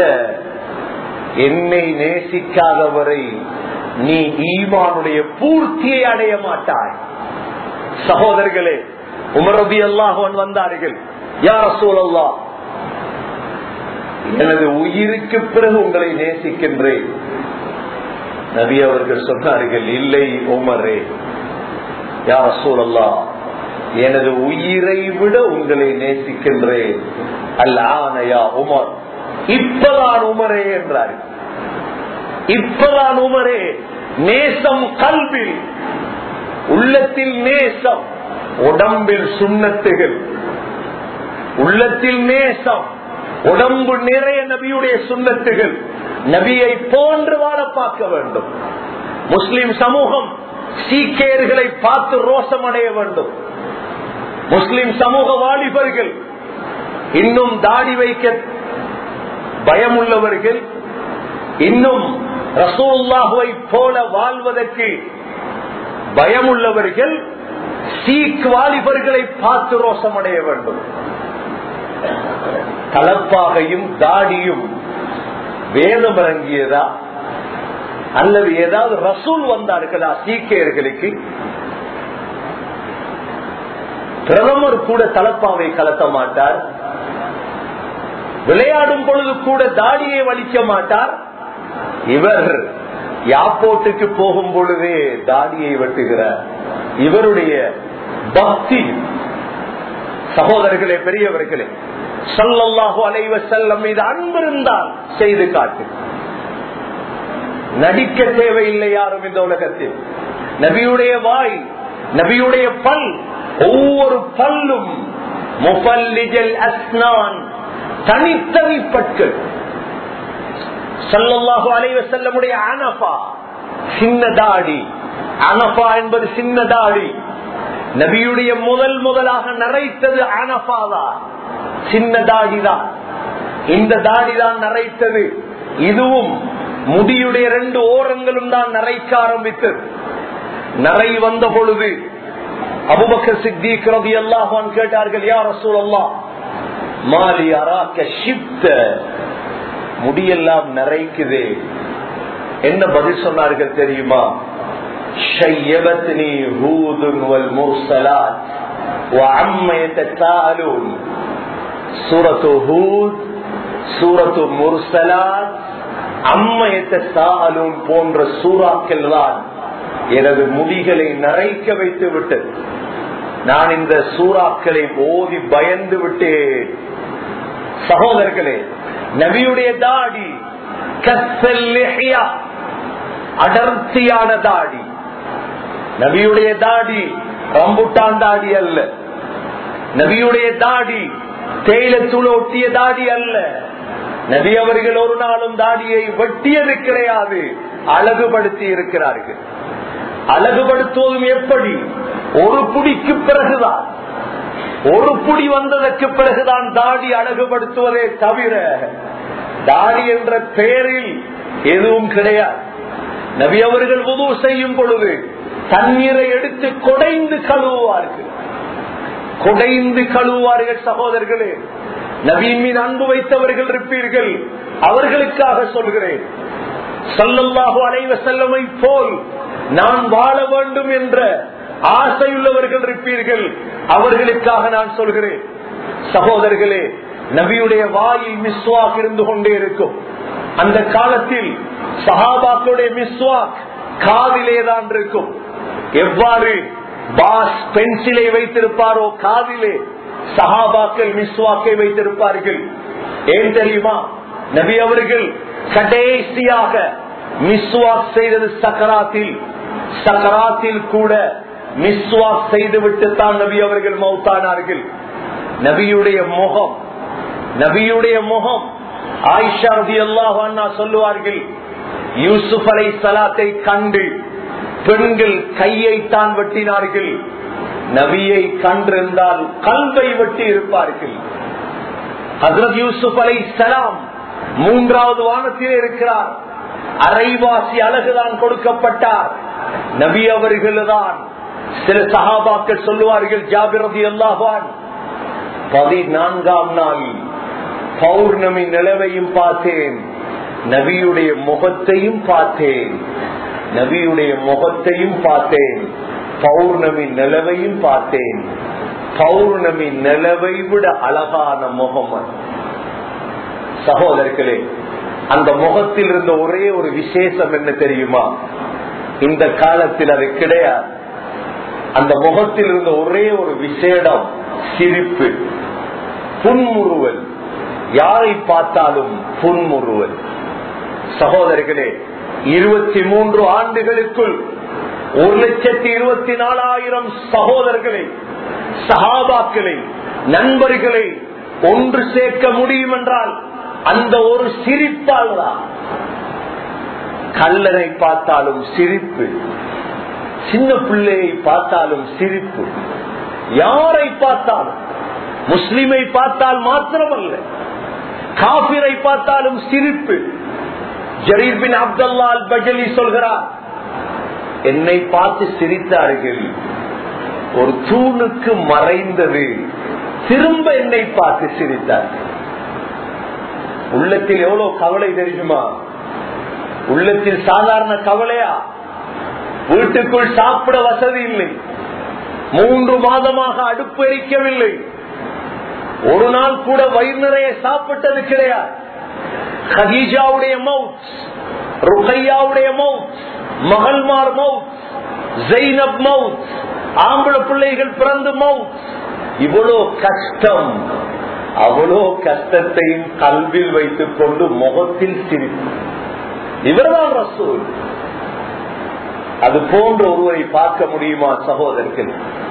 என்னை நேசிக்காதவரை நீ ஈமானுடைய பூர்த்தியை அடைய மாட்டாய் சகோதரர்களே உமரபி அல்லாஹன் வந்தார்கள் யார சூழல்லா எனது உயிருக்கு பிறகு உங்களை நேசிக்கின்றேன் நபி அவர்கள் சொன்னார்கள் இல்லை உமரே யார சூழல்லா எனது உயிரை விட உங்களை நேசிக்கின்றேன் அல்ல ஆனையா உமர் இப்பதான் உமரே என்றார் இப்பதான் உமரே நேசம் கல்வில் உள்ளத்தில் நேசம் உடம்பில் சுண்ணத்துகள் உள்ளத்தில் நேசம் உடம்பு நிறைய நபியுடைய சுண்ணத்துகள் நபியை போன்று வாழ பார்க்க வேண்டும் முஸ்லிம் சமூகம் சீக்கியர்களை பார்த்து ரோஷம் அடைய வேண்டும் முஸ்லிம் சமூக வாலிபர்கள் இன்னும் தாடி வைக்க பயமுள்ளவர்கள் இன்னும் ரசூல்லாஹுவை போல வாழ்வதற்கு பயமுள்ளவர்கள் சீக் வாலிபர்களை பார்த்து ரோஷமடைய வேண்டும் தலப்பாகையும் தாடியும் வேதம் இறங்கியதா அல்லது ஏதாவது ரசூல் வந்தார்களா சீக்கியர்களுக்கு பிரதமர் கூட தலப்பாவை கலத்த மாட்டார் விளையாடும் பொழுது கூட தாடியை வலிக்க மாட்டார் இவர் யாப்போட்டுக்கு போகும் பொழுதே தாடியை வெட்டுகிறார் இவருடைய பக்தி சகோதரர்களே பெரியவர்களே சொல்லல்லாஹு அலைவ செல்லம் மீது அன்பு இருந்தால் செய்து காட்டு நடிக்க தேவையில்லை யாரும் இந்த உலகத்தில் நபியுடைய வாய் நபியுடைய பல் ஒவ்வொரு பல்லும் முபல்லிஜல் அஸ்னான் தனித்தனி பற்கள் சல்லல்லாஹு அலைவ செல்லமுடைய அனபா சின்ன தாடி அனபா என்பது சின்ன தாடி நபியுடைய முதல் முதலாக நரைத்தது அனபாதான் சின்ன தாடிதான் இந்த தாடிதான் நரைத்தது இதுவும் முடியுடைய ரெண்டு ஓரங்களும் தான் நரைக்க ஆரம்பித்தது நரை வந்த பொழுது அபுபக்கர் சித்திக் ரவி அல்லாஹான் கேட்டார்கள் யார் ரசூல் அல்லா மாலி அராக்க ஷிப்த முடியெல்லாம் நரைக்குது என்ன பதில் சொன்னார்கள் தெரியுமா شيبتني هود والمرسلات وعم يتساءلون سورة هود سورة مرسلات அம்ம يتساءلون போன்ற சூறாக்கள் தான் எனது முடிகளை நரைக்க வைத்து விட்டது நான் இந்த சூறாக்களை ஓதி பயந்து விட்டேன் சகோதரர்களே நபியுடைய தாடி கத்தல் அடர்த்தியான தாடி நபியுடைய தாடி ரம்புட்டான் தாடி அல்ல நபியுடைய தாடி தேயிலத்தூள் ஒட்டிய தாடி அல்ல நபி அவர்கள் ஒரு நாளும் தாடியை வெட்டியது கிடையாது அழகுபடுத்தி இருக்கிறார்கள் அழகுபடுத்துவதும் எப்படி ஒரு புடிக்கு பிறகுதான் ஒரு புடி வந்ததற்கு பிறகுதான் தாடி அழகுபடுத்துவதே தவிர தாடி என்ற பெயரில் எதுவும் கிடையாது நபி அவர்கள் உதவு செய்யும் பொழுது தண்ணீரை எடுத்து கொடைந்து கழுவுவார்கள் கொடைந்து கழுவுவார்கள் சகோதரர்களே நபியின் மீது அன்பு வைத்தவர்கள் இருப்பீர்கள் அவர்களுக்காக சொல்கிறேன் சொல்லல்லாஹு அலைவ செல்லமை போல் நான் வாழ வேண்டும் என்ற ஆசையுள்ளவர்கள் இருப்பீர்கள் அவர்களுக்காக நான் சொல்கிறேன் சகோதரர்களே நபியுடைய வாயில் மிஸ்வாக் இருந்து கொண்டே இருக்கும் அந்த காலத்தில் சஹாபாக்களுடைய மிஸ்வாக் காதிலே தான் இருக்கும் எவ்வாறு பாஸ் பென்சிலை வைத்திருப்பாரோ காதிலே சஹாபாக்கள் மிஸ்வாக்கை வைத்திருப்பார்கள் ஏன் தெரியுமா நபி அவர்கள் கடைசியாக மிஸ்வாக் செய்தது சக்கராத்தில் சக்கராத்தில் கூட மிஸ்வாக் செய்துவிட்டு தான் நபி அவர்கள் மௌத்தானார்கள் நபியுடைய முகம் நபியுடைய முகம் ஆயிஷா ரதி அல்லாஹ் சொல்லுவார்கள் யூசுப் அலை சலாத்தை கண்டு பெண்கள் கையை தான் வெட்டினார்கள் நபியை கண்டிருந்தால் கல்வை வெட்டி இருப்பார்கள் ஹசரத் யூசுப் அலை சலாம் மூன்றாவது வானத்திலே இருக்கிறார் அரைவாசி அழகுதான் கொடுக்கப்பட்டார் நபி அவர்கள் தான் சில சகாபாக்கள் சொல்லுவார்கள் ஜாபிரதி அல்லாஹான் பதினான்காம் நாள் பௌர்ணமி நிலவையும் பார்த்தேன் நபியுடைய முகத்தையும் பார்த்தேன் நபியுடைய முகத்தையும் பார்த்தேன் பௌர்ணமி நிலவையும் பார்த்தேன் பௌர்ணமி நிலவை விட அழகான முகமது சகோதரர்களே அந்த முகத்தில் இருந்த ஒரே ஒரு விசேஷம் என்ன தெரியுமா இந்த காலத்தில் அது கிடையாது அந்த முகத்தில் இருந்த ஒரே ஒரு விசேடம் சிரிப்பு புன்முறுவல் யாரை பார்த்தாலும் புன்முறுவல் சகோதரர்களே இருபத்தி மூன்று ஆண்டுகளுக்குள் ஒரு லட்சத்தி இருபத்தி நாலாயிரம் சகோதரர்களை சகாபாக்களை நண்பர்களை ஒன்று சேர்க்க முடியும் என்றால் அந்த ஒரு சிரிப்பால் தான் கல்லனை பார்த்தாலும் சிரிப்பு சின்ன பிள்ளையை பார்த்தாலும் சிரிப்பு யாரை பார்த்தாலும் முஸ்லிமை பார்த்தால் மாத்திரமல்ல காபிரை பார்த்தாலும் சிரிப்பு ஜரீர் பின் அப்துல்லா அல் பஜலி சொல்கிறார் என்னை பார்த்து சிரித்தார்கள் ஒரு தூணுக்கு மறைந்தது திரும்ப என்னை பார்த்து சிரித்தார் உள்ளத்தில் எவ்வளவு கவலை தெரியுமா உள்ளத்தில் சாதாரண கவலையா வீட்டுக்குள் சாப்பிட வசதி இல்லை மூன்று மாதமாக அடுப்பு எரிக்கவில்லை ஒரு நாள் கூட வயிறு நிறைய சாப்பிட்டது கிடையாது ஹதீஜாவுடைய மவுத் ருகையாவுடைய மவுத் மகள்மார் மவுத் ஜெய்னப் மவுத் ஆம்பளை பிள்ளைகள் பிறந்து மவுத் இவ்வளோ கஷ்டம் அவ்வளோ கஷ்டத்தையும் கல்வியில் வைத்துக் கொண்டு முகத்தில் சிரிப்பு இவர்தான் ரசூல் அது போன்ற ஒருவரை பார்க்க முடியுமா சகோதரர்கள்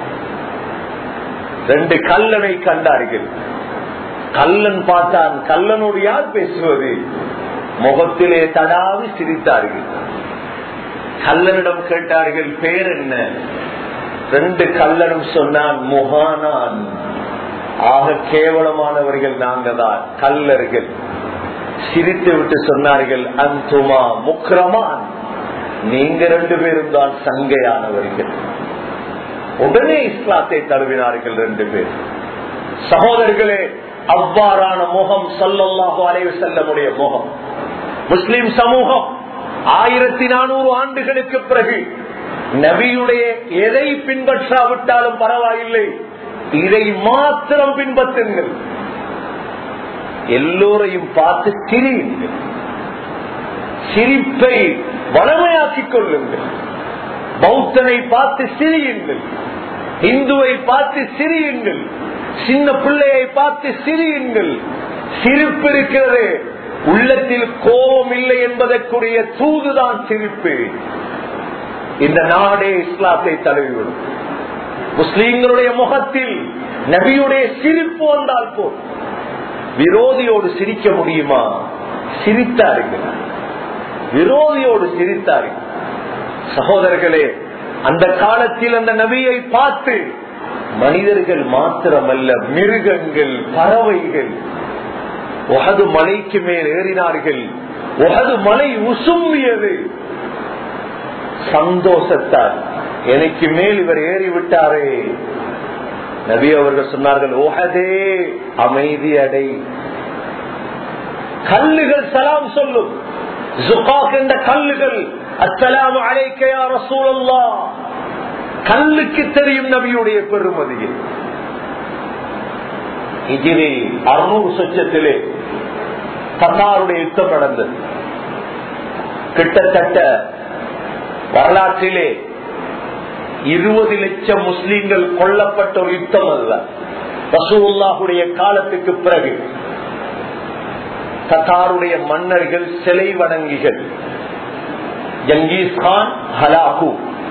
ரெண்டு கல்லனை கண்டார்கள் கல்லன் பார்த்தான் கல்லனோடு யார் பேசுவது முகத்திலே தடாவி சிரித்தார்கள் கல்லனிடம் கேட்டார்கள் பேர் என்ன ரெண்டு கல்லனும் சொன்னான் முகானான் ஆக கேவலமானவர்கள் நாங்க தான் கல்லர்கள் சிரித்து விட்டு சொன்னார்கள் அந்துமா முக்ரமான் நீங்க ரெண்டு பேரும் தான் சங்கையானவர்கள் உடனே இஸ்லாத்தை தழுவினார்கள் ரெண்டு பேர் சகோதரர்களே அவ்வாறான முகம் சொல்லல்லாஹு அலைவு செல்லமுடைய முகம் முஸ்லிம் சமூகம் ஆயிரத்தி நானூறு ஆண்டுகளுக்கு பிறகு நபியுடைய எதை பின்பற்றாவிட்டாலும் பரவாயில்லை இதை மாத்திரம் பின்பற்றுங்கள் எல்லோரையும் பார்த்து சிரியுங்கள் சிரிப்பை வளமையாக்கிக் கொள்ளுங்கள் பௌத்தனை பார்த்து சிரியுங்கள் இந்துவை பார்த்து சிரியுங்கள் சின்ன பிள்ளையை பார்த்து சிரியுங்கள் சிரிப்பு இருக்கிறது உள்ளத்தில் கோபம் இல்லை என்பதற்குரிய தூதுதான் சிரிப்பு இந்த நாடே இஸ்லாத்தை தழுவிவிடும் முஸ்லீம்களுடைய முகத்தில் நபியுடைய சிரிப்பு வந்தால் போல் விரோதியோடு சிரிக்க முடியுமா சிரித்தார்கள் விரோதியோடு சிரித்தார்கள் சகோதரர்களே அந்த காலத்தில் அந்த நபியை பார்த்து மனிதர்கள் மாத்திரமல்ல மிருகங்கள் பறவைகள் உகது மலைக்கு மேல் ஏறினார்கள் உகது மலை உசும்பியது சந்தோஷத்தால் எனக்கு மேல் இவர் ஏறிவிட்டாரே நபி அவர்கள் சொன்னார்கள் உகதே அமைதி அடை கல்லுகள் சலாம் சொல்லும் ஜுகாக் என்ற கல்லுகள் அஸ்லாம் அழைக்கையா ரசூலல்லா கல்லுக்கு தெரியும் நபியுடைய பெருமதியில் இதிலே அறுநூறு சொச்சத்திலே கத்தாருடைய யுத்தம் நடந்தது கிட்டத்தட்ட வரலாற்றிலே இருபது லட்சம் முஸ்லீம்கள் கொல்லப்பட்ட ஒரு யுத்தம் அல்ல ரசூல்லாவுடைய காலத்துக்கு பிறகு கத்தாருடைய மன்னர்கள் சிலை வணங்கிகள் ஜங்கீஸ் கான் ஹலாகு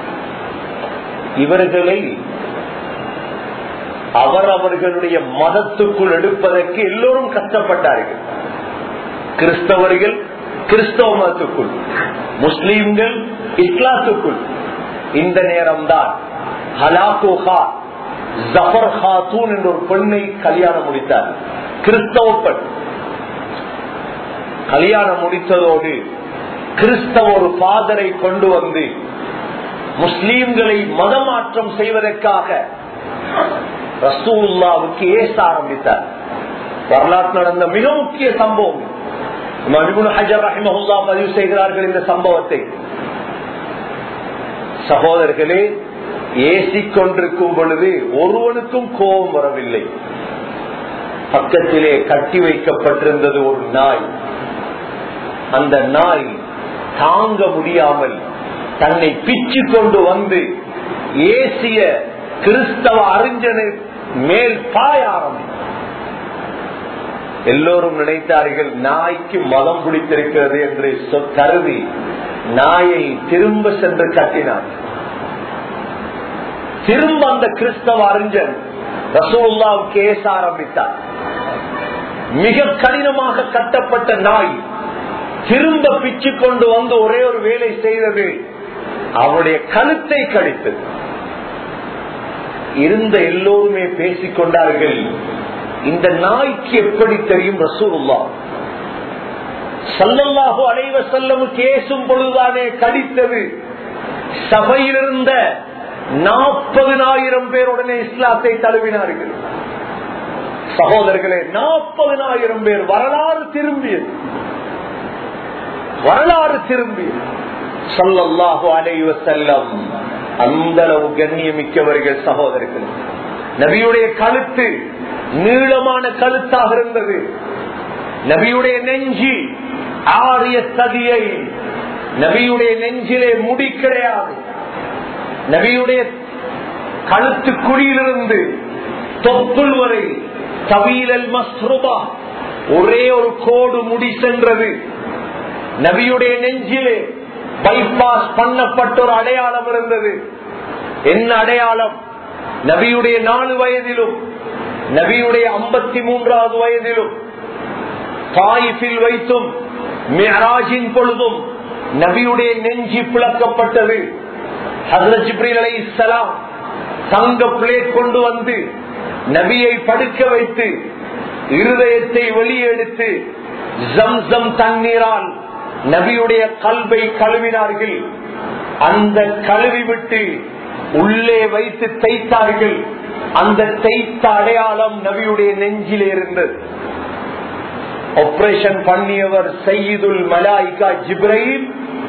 இவர்களை அவர் அவர்களுடைய மதத்துக்குள் எடுப்பதற்கு எல்லோரும் கஷ்டப்பட்டார்கள் கிறிஸ்தவர்கள் கிறிஸ்தவ மதத்துக்குள் முஸ்லீம்கள் இஸ்லாத்துக்குள் இந்த நேரம்தான் ஹலாகோஹா ஜஃபர் ஹாத்தூன் என்ற ஒரு பெண்ணை கல்யாணம் முடித்தார் கிறிஸ்தவ பெண் கல்யாணம் முடித்ததோடு கிறிஸ்தவ ஒரு பாதரை கொண்டு வந்து முஸ்லீம்களை மதமாற்றம் செய்வதற்காக ரசூல்லாவுக்கு ஏச ஆரம்பித்தார் வரலாற்று நடந்த மிக முக்கிய சம்பவம் ஹஜர் ரஹிமஹுல்லா பதிவு செய்கிறார்கள் இந்த சம்பவத்தை சகோதரர்களே ஏசிக் கொண்டிருக்கும் பொழுது ஒருவனுக்கும் கோபம் வரவில்லை பக்கத்திலே கட்டி வைக்கப்பட்டிருந்தது ஒரு நாய் அந்த நாய் தாங்க முடியாமல் தன்னை பிச்சு கொண்டு வந்து ஏசிய கிறிஸ்தவ அறிஞனை மேல் பாய ஆரம்பித்தார் எல்லோரும் நினைத்தார்கள் நாய்க்கு மதம் பிடித்திருக்கிறது என்று கருதி நாயை திரும்ப சென்று கட்டினார் திரும்ப அந்த கிறிஸ்தவ அறிஞன் ரசோல்லாவுக்கு ஏச ஆரம்பித்தார் மிக கடினமாக கட்டப்பட்ட நாய் திரும்ப பிச்சு கொண்டு வந்து ஒரே ஒரு வேலை செய்தது அவருடைய கழுத்தை கடித்தது இருந்த எல்லோருமே பேசிக் கொண்டார்கள் இந்த நாய்க்கு எப்படி தெரியும் ரசூலுல்லா சல்லல்லாஹு அலைவ செல்லமுக்கு ஏசும் பொழுதுதானே கடித்தது சபையில் இருந்த நாற்பதினாயிரம் பேருடனே இஸ்லாத்தை தழுவினார்கள் சகோதரர்களே நாற்பதனாயிரம் பேர் வரலாறு திரும்பியது வரலாறு திரும்பியது சொல்லல்லாஹு அலைவ செல்லம் அந்த அளவு கண்ணியமிக்கவர்கள் சகோதரர்கள் நபியுடைய கழுத்து நீளமான கழுத்தாக இருந்தது நபியுடைய நெஞ்சி ஆரிய சதியை நபியுடைய நெஞ்சிலே முடி கிடையாது நபியுடைய கழுத்து குழியிலிருந்து தொப்புள் வரை தவீலல் மஸ்ருபா ஒரே ஒரு கோடு முடி சென்றது நபியுடைய நெஞ்சிலே பைபாஸ் பண்ணப்பட்ட ஒரு அடையாளம் இருந்தது என்ன அடையாளம் நபியுடைய நாலு வயதிலும் நபியுடைய ஐம்பத்தி மூன்றாவது வயதிலும் தாயிஃபில் வைத்தும் மியராஜின் பொழுதும் நபியுடைய நெஞ்சி பிளக்கப்பட்டது ஹசரத் ஜிப்ரீல் அலை இஸ்லாம் தங்க பிளேட் கொண்டு வந்து நபியை படுக்க வைத்து இருதயத்தை வெளியெடுத்து ஜம்சம் தண்ணீரால் நபியுடைய கல்வை கழுவினார்கள் அந்த கழுவி விட்டு உள்ளே வைத்து தைத்தார்கள் அந்த தைத்த அடையாளம் நபியுடைய நெஞ்சிலே இருந்தது ஆபரேஷன் பண்ணியவர் சையீதுல் மலாய்கா ஜிப்ரஹிம்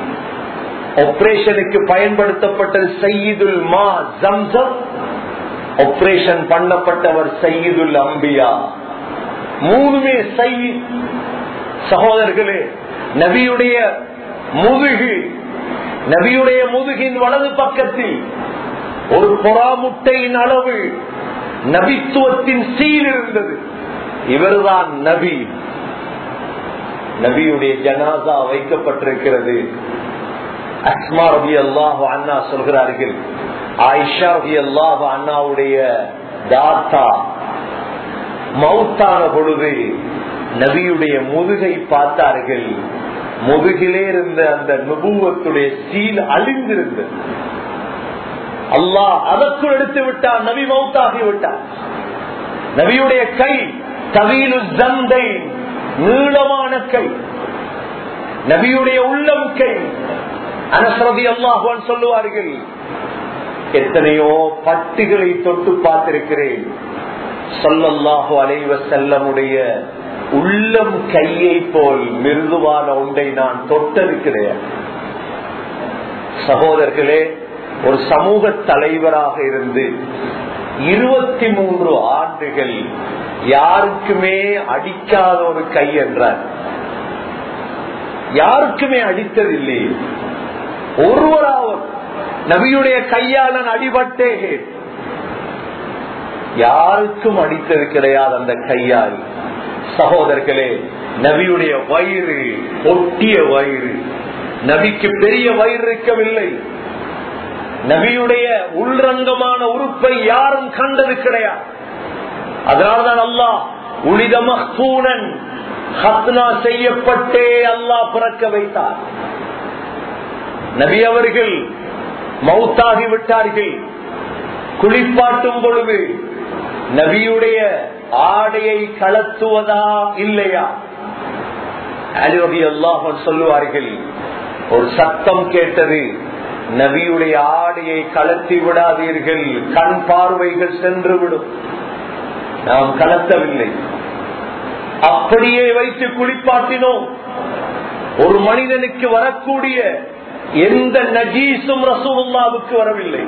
ஆபரேஷனுக்கு பயன்படுத்தப்பட்டது சையீதுல் மா ஜம்சம் ஆபரேஷன் பண்ணப்பட்டவர் சையீதுல் அம்பியா மூணுமே சையீத் சகோதரர்களே நபியுடைய முதுகு நபியுடைய முதுகின் வலது பக்கத்தில் ஒரு பொறாமுட்டையின் அளவு நபித்துவத்தின் சீல் இருந்தது இவர்தான் நபி நபியுடைய ஜனாசா வைக்கப்பட்டிருக்கிறது அஸ்மா ரபி அல்லாஹ் அண்ணா சொல்கிறார்கள் ஆயிஷா ரபி அல்லாஹ் அண்ணாவுடைய தாத்தா மௌத்தான பொழுது நபியுடைய முதுகை பார்த்தார்கள் முதுகிலே இருந்த அந்த நுபுவத்துடைய சீல் அழிந்திருந்தது அல்லாஹ் அதற்குள் எடுத்து விட்டார் நபி மௌத்தாகி விட்டார் நபியுடைய கை தவீலு தந்தை நீளமான கை நபியுடைய உள்ளம் கை அனசரதி அல்லாஹுவான் சொல்லுவார்கள் எத்தனையோ பட்டுகளை தொட்டு பார்த்திருக்கிறேன் சொல்லல்லாஹு அலைவ செல்லமுடைய உள்ளம் கையை போல் மிருதுவான ஒன்றை நான் தொட்டிருக்கிறேன் சகோதரர்களே ஒரு சமூக தலைவராக இருந்து இருபத்தி மூன்று ஆண்டுகள் யாருக்குமே அடிக்காத ஒரு கை என்றார் யாருக்குமே அடித்ததில்லை ஒருவராவது நபியுடைய கையால் நான் அடிபட்டேன் யாருக்கும் அடித்தது கிடையாது அந்த கையால் சகோதரர்களே நபியுடைய வயிறு ஒட்டிய வயிறு நபிக்கு பெரிய வயிறு இருக்கவில்லை நபியுடைய உள்ரங்கமான உறுப்பை யாரும் கண்டது கிடையாது அதனால்தான் அல்லாஹ் உளித மஹூனன் ஹத்னா செய்யப்பட்டே அல்லாஹ் பிறக்க வைத்தார் நபி அவர்கள் மௌத்தாகி விட்டார்கள் குளிப்பாட்டும் பொழுது நபியுடைய ஆடையை கலத்துவதா இல்லையா அலிரபி அல்லாஹ் சொல்லுவார்கள் ஒரு சத்தம் கேட்டது நபியுடைய ஆடையை கலத்தி விடாதீர்கள் கண் பார்வைகள் சென்று விடும் நாம் கலத்தவில்லை அப்படியே வைத்து குளிப்பாட்டினோம் ஒரு மனிதனுக்கு வரக்கூடிய எந்த நஜீசும் ரசூலுல்லாவுக்கு வரவில்லை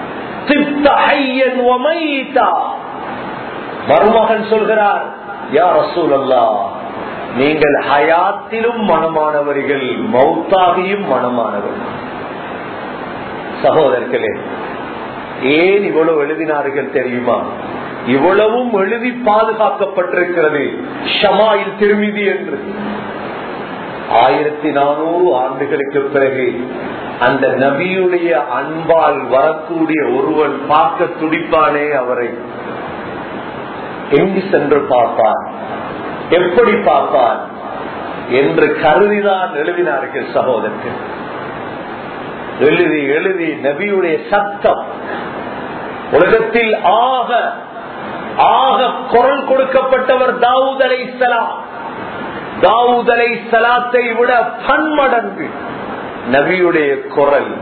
மருமகன் சொல்கிறார் யா ரசூல் அல்லா நீங்கள் ஹயாத்திலும் மனமானவர்கள் மௌத்தாகியும் மனமானவர்கள் சகோதரர்களே ஏன் இவ்வளவு எழுதினார்கள் தெரியுமா இவ்வளவும் எழுதி பாதுகாக்கப்பட்டிருக்கிறது ஷமாயில் திருமிதி என்று ஆயிரத்தி நானூறு ஆண்டுகளுக்கு பிறகு அந்த நபியுடைய அன்பால் வரக்கூடிய ஒருவன் பார்க்க துடிப்பானே அவரை எங்கு சென்று பார்ப்பான் எப்படி பார்ப்பான் என்று கருதிதான் எழுதினார்கள் சகோதரர்கள் எழுதி எழுதி நபியுடைய சத்தம் உலகத்தில் ஆக ஆக குரல் கொடுக்கப்பட்டவர் தாவூத் அலை சலாம் தாவூத் அலை சலாத்தை விட பன்மடங்கு நபியுடைய குரல்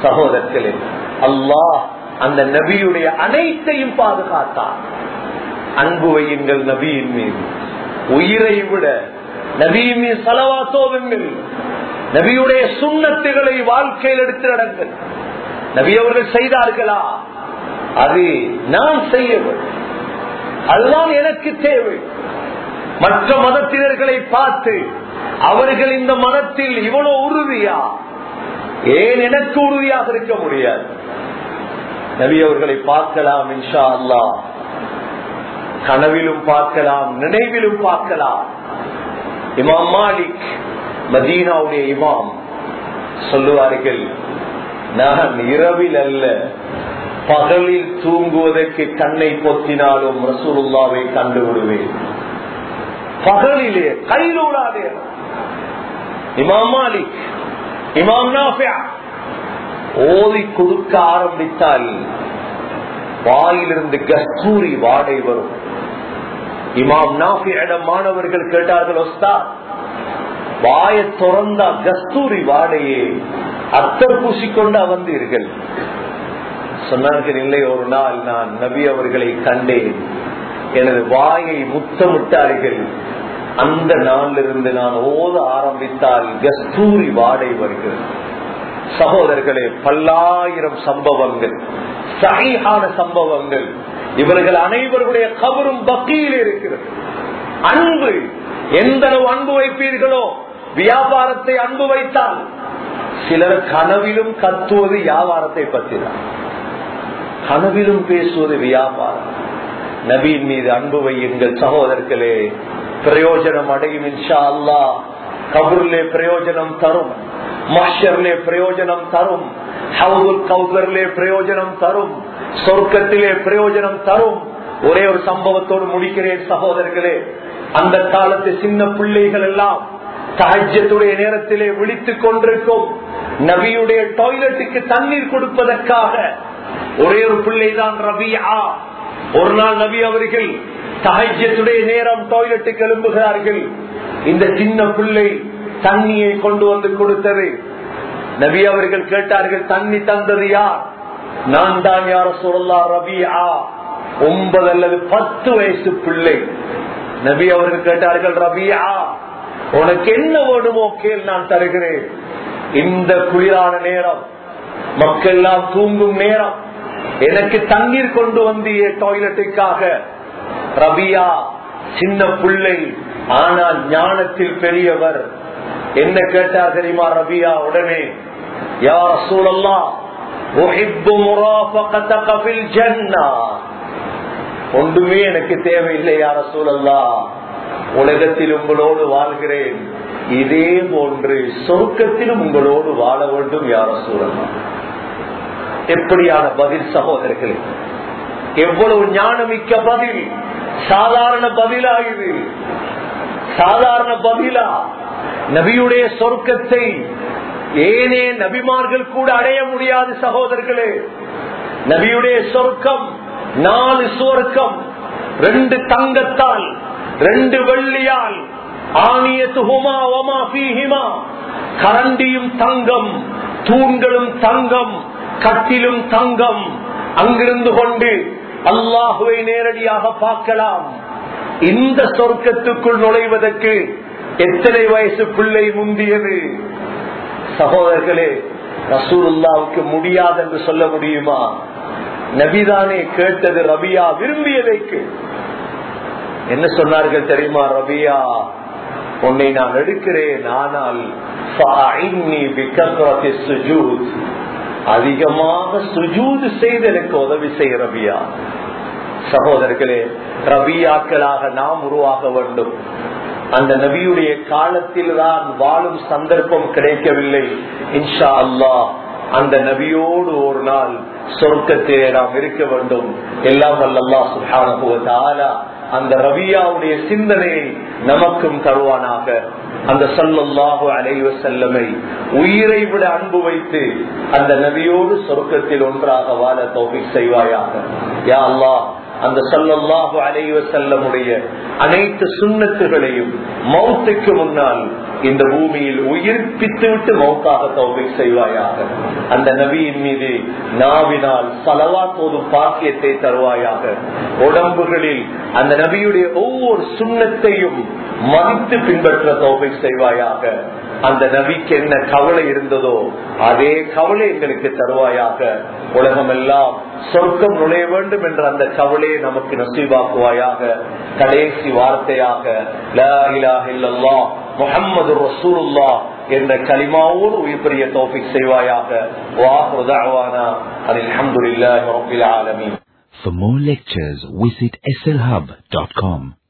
சகோதரர்களே அல்லாஹ் அந்த நபியுடைய அனைத்தையும் பாதுகாத்தார் அன்பு வையுங்கள் நபியின் மீது உயிரை விட நபியின் மீது செலவாத்தோவுங்கள் நபியுடைய சுண்ணத்துகளை வாழ்க்கையில் எடுத்து நடங்கள் நபி அவர்கள் செய்தார்களா அது நான் செய்ய வேண்டும் அதுதான் எனக்கு தேவை மற்ற மதத்தினர்களை பார்த்து அவர்கள் இந்த மதத்தில் இவ்வளவு உறுதியா ஏன் எனக்கு உறுதியாக இருக்க முடியாது நபி அவர்களை பார்க்கலாம் இன்ஷா அல்லா கனவிலும் பார்க்கலாம் நினைவிலும் பார்க்கலாம் இமாம் மாலிக் மதீனாவுடைய இமாம் சொல்லுவார்கள் நான் இரவில் அல்ல பகலில் தூங்குவதற்கு கண்ணை பொத்தினாலும் ரசூலுல்லாவை கண்டு விடுவேன் பகலிலே கைலூடாதே இமாம் மாலிக் இமாம் நாஃபியா ஓதி கொடுக்க ஆரம்பித்தால் வாயிலிருந்து கஸ்தூரி வாடை வரும் இமாம் நாஃபியிடம் மாணவர்கள் கேட்டார்கள் ஒஸ்தா வாய திறந்தா கஸ்தூரி வாடையே அத்தர் பூசிக்கொண்டா வந்தீர்கள் சொன்னார்கள் இல்லை ஒரு நாள் நான் நபி அவர்களை கண்டேன் எனது வாயை முத்தமிட்டார்கள் அந்த நாளிலிருந்து நான் ஓத ஆரம்பித்தால் கஸ்தூரி வாடை வருகிறது சகோதரர்களே பல்லாயிரம் சம்பவங்கள் சகையான சம்பவங்கள் இவர்கள் அனைவருடைய கவரும் பக்கியில் இருக்கிறது அன்பு எந்த அளவு அன்பு வைப்பீர்களோ வியாபாரத்தை அன்பு வைத்தால் சிலர் கனவிலும் கத்துவது வியாபாரத்தை பற்றி தான் கனவிலும் பேசுவது வியாபாரம் நபீன் மீது அன்பு வையுங்கள் சகோதரர்களே பிரயோஜனம் அடையும் இன்ஷா அல்லா கபூர்லே பிரயோஜனம் தரும் மஷர்லே பிரயோஜனம் தரும் ஹவுல் கவுசர்லே பிரயோஜனம் தரும் சொர்க்கத்திலே பிரயோஜனம் தரும் ஒரே ஒரு சம்பவத்தோடு முடிக்கிறேன் சகோதரர்களே அந்த காலத்து சின்ன பிள்ளைகள் எல்லாம் தாஜ்யத்துடைய நேரத்திலே விழித்துக் கொண்டிருக்கும் நபியுடைய டாய்லெட்டுக்கு தண்ணீர் கொடுப்பதற்காக ஒரே ஒரு பிள்ளைதான் ரபியா ஒரு நாள் நபி அவர்கள் தஹஜத்துடைய நேரம் டாய்லெட்டுக்கு எழும்புகிறார்கள் இந்த சின்ன பிள்ளை தண்ணியை கொண்டு வந்து கொடுத்தது நபி அவர்கள் கேட்டார்கள் தண்ணி தந்தது யார் நான் தான் யார சொல்லலாம் ரபியா ஒன்பது அல்லது பத்து வயசு பிள்ளை நபி அவர்கள் கேட்டார்கள் ரபியா உனக்கு என்ன வேணுமோ கேள் நான் தருகிறேன் இந்த குளிரான நேரம் மக்கள் எல்லாம் தூங்கும் நேரம் எனக்கு தண்ணீர் கொண்டு வந்திய டாய்லெட்டுக்காக ரபியா சின்ன பிள்ளை ஆனால் ஞானத்தில் பெரியவர் என்ன கேட்டார் தெரியுமா ரபியா உடனே யார் சூழல்லாம் ஒன்றுமே எனக்கு தேவையில்லை யார சூழல்லா உலகத்தில் உங்களோடு வாழ்கிறேன் இதே போன்று சொர்க்கத்திலும் உங்களோடு வாழ வேண்டும் யார சூழல்லா எப்படியான பதில் சகோதரர்களே எவ்வளவு ஞானமிக்க பதில் சாதாரண பதிலா இது சாதாரண பதிலா நபியுடைய சொர்க்கத்தை ஏனே நபிமார்கள் கூட அடைய முடியாது சகோதரர்களே நபியுடைய சொர்க்கம் நாலு சொர்க்கம் ரெண்டு தங்கத்தால் ரெண்டு வெள்ளியால் ஆணியத்துகுமா ஒமா பீஹிமா கரண்டியும் தங்கம் தூண்களும் தங்கம் கட்டிலும் தங்கம் அங்கிருந்து கொண்டு அல்லாஹுவை நேரடியாக பார்க்கலாம் இந்த சொர்க்கத்துக்குள் நுழைவதற்கு எத்தனை வயசு பிள்ளை முந்தியது சகோதரர்களே ரசூலுல்லாவுக்கு முடியாது என்று சொல்ல முடியுமா நபிதானே கேட்டது ரபியா விரும்பியதைக்கு என்ன சொன்னார்கள் தெரியுமா ரபியா உன்னை நான் எடுக்கிறேன் ஆனால் அதிகமாக சுஜூது செய்து எனக்கு உதவி செய்ய ரபியா சகோதரர்களே ரபியாக்களாக நாம் உருவாக வேண்டும் அந்த நபியுடைய காலத்தில் தான் வாழும் சந்தர்ப்பம் கிடைக்கவில்லை இன்ஷா அல்லாஹ் அந்த நபியோடு ஒரு நாள் சொர்க்கத்திலே நாம் இருக்க வேண்டும் எல்லாம் அல்லல்லா சுஹான அந்த ரபியாவுடைய சிந்தனையை நமக்கும் தருவானாக அந்த சல்லல்லாஹு அலைவ செல்லமை உயிரை விட அன்பு வைத்து அந்த நபியோடு சொர்க்கத்தில் ஒன்றாக வாழ தோகை செய்வாயாக யா அல்லாஹ் அந்த சல்லல்லாஹு அலைவ செல்லமுடைய அனைத்து சுண்ணத்துகளையும் மௌத்துக்கு முன்னால் இந்த பூமியில் உயிர்ப்பித்து விட்டு மௌத்தாக தௌபிக் செய்வாயாக அந்த நபியின் மீது நாவினால் சலவா போதும் பாக்கியத்தை தருவாயாக உடம்புகளில் அந்த நபியுடைய ஒவ்வொரு சுண்ணத்தையும் மதித்து பின்பற்ற தௌபிக் செய்வாயாக அந்த நபிக்கு என்ன கவலை இருந்ததோ அதே கவலை எங்களுக்கு தருவாயாக உலகம் எல்லாம் சொர்க்கம் நுழைய வேண்டும் என்ற அந்த கவலையை நமக்கு நசீபாக்குவாயாக கடைசி வார்த்தையாக முகம்மது ரசூலுல்லா என்ற களிமாவோடு உயிர்பெரிய தோஃபிக் செய்வாயாக அலமதுல்லாஹி ரபில் ஆலமீன் For more lectures, visit slhub.com.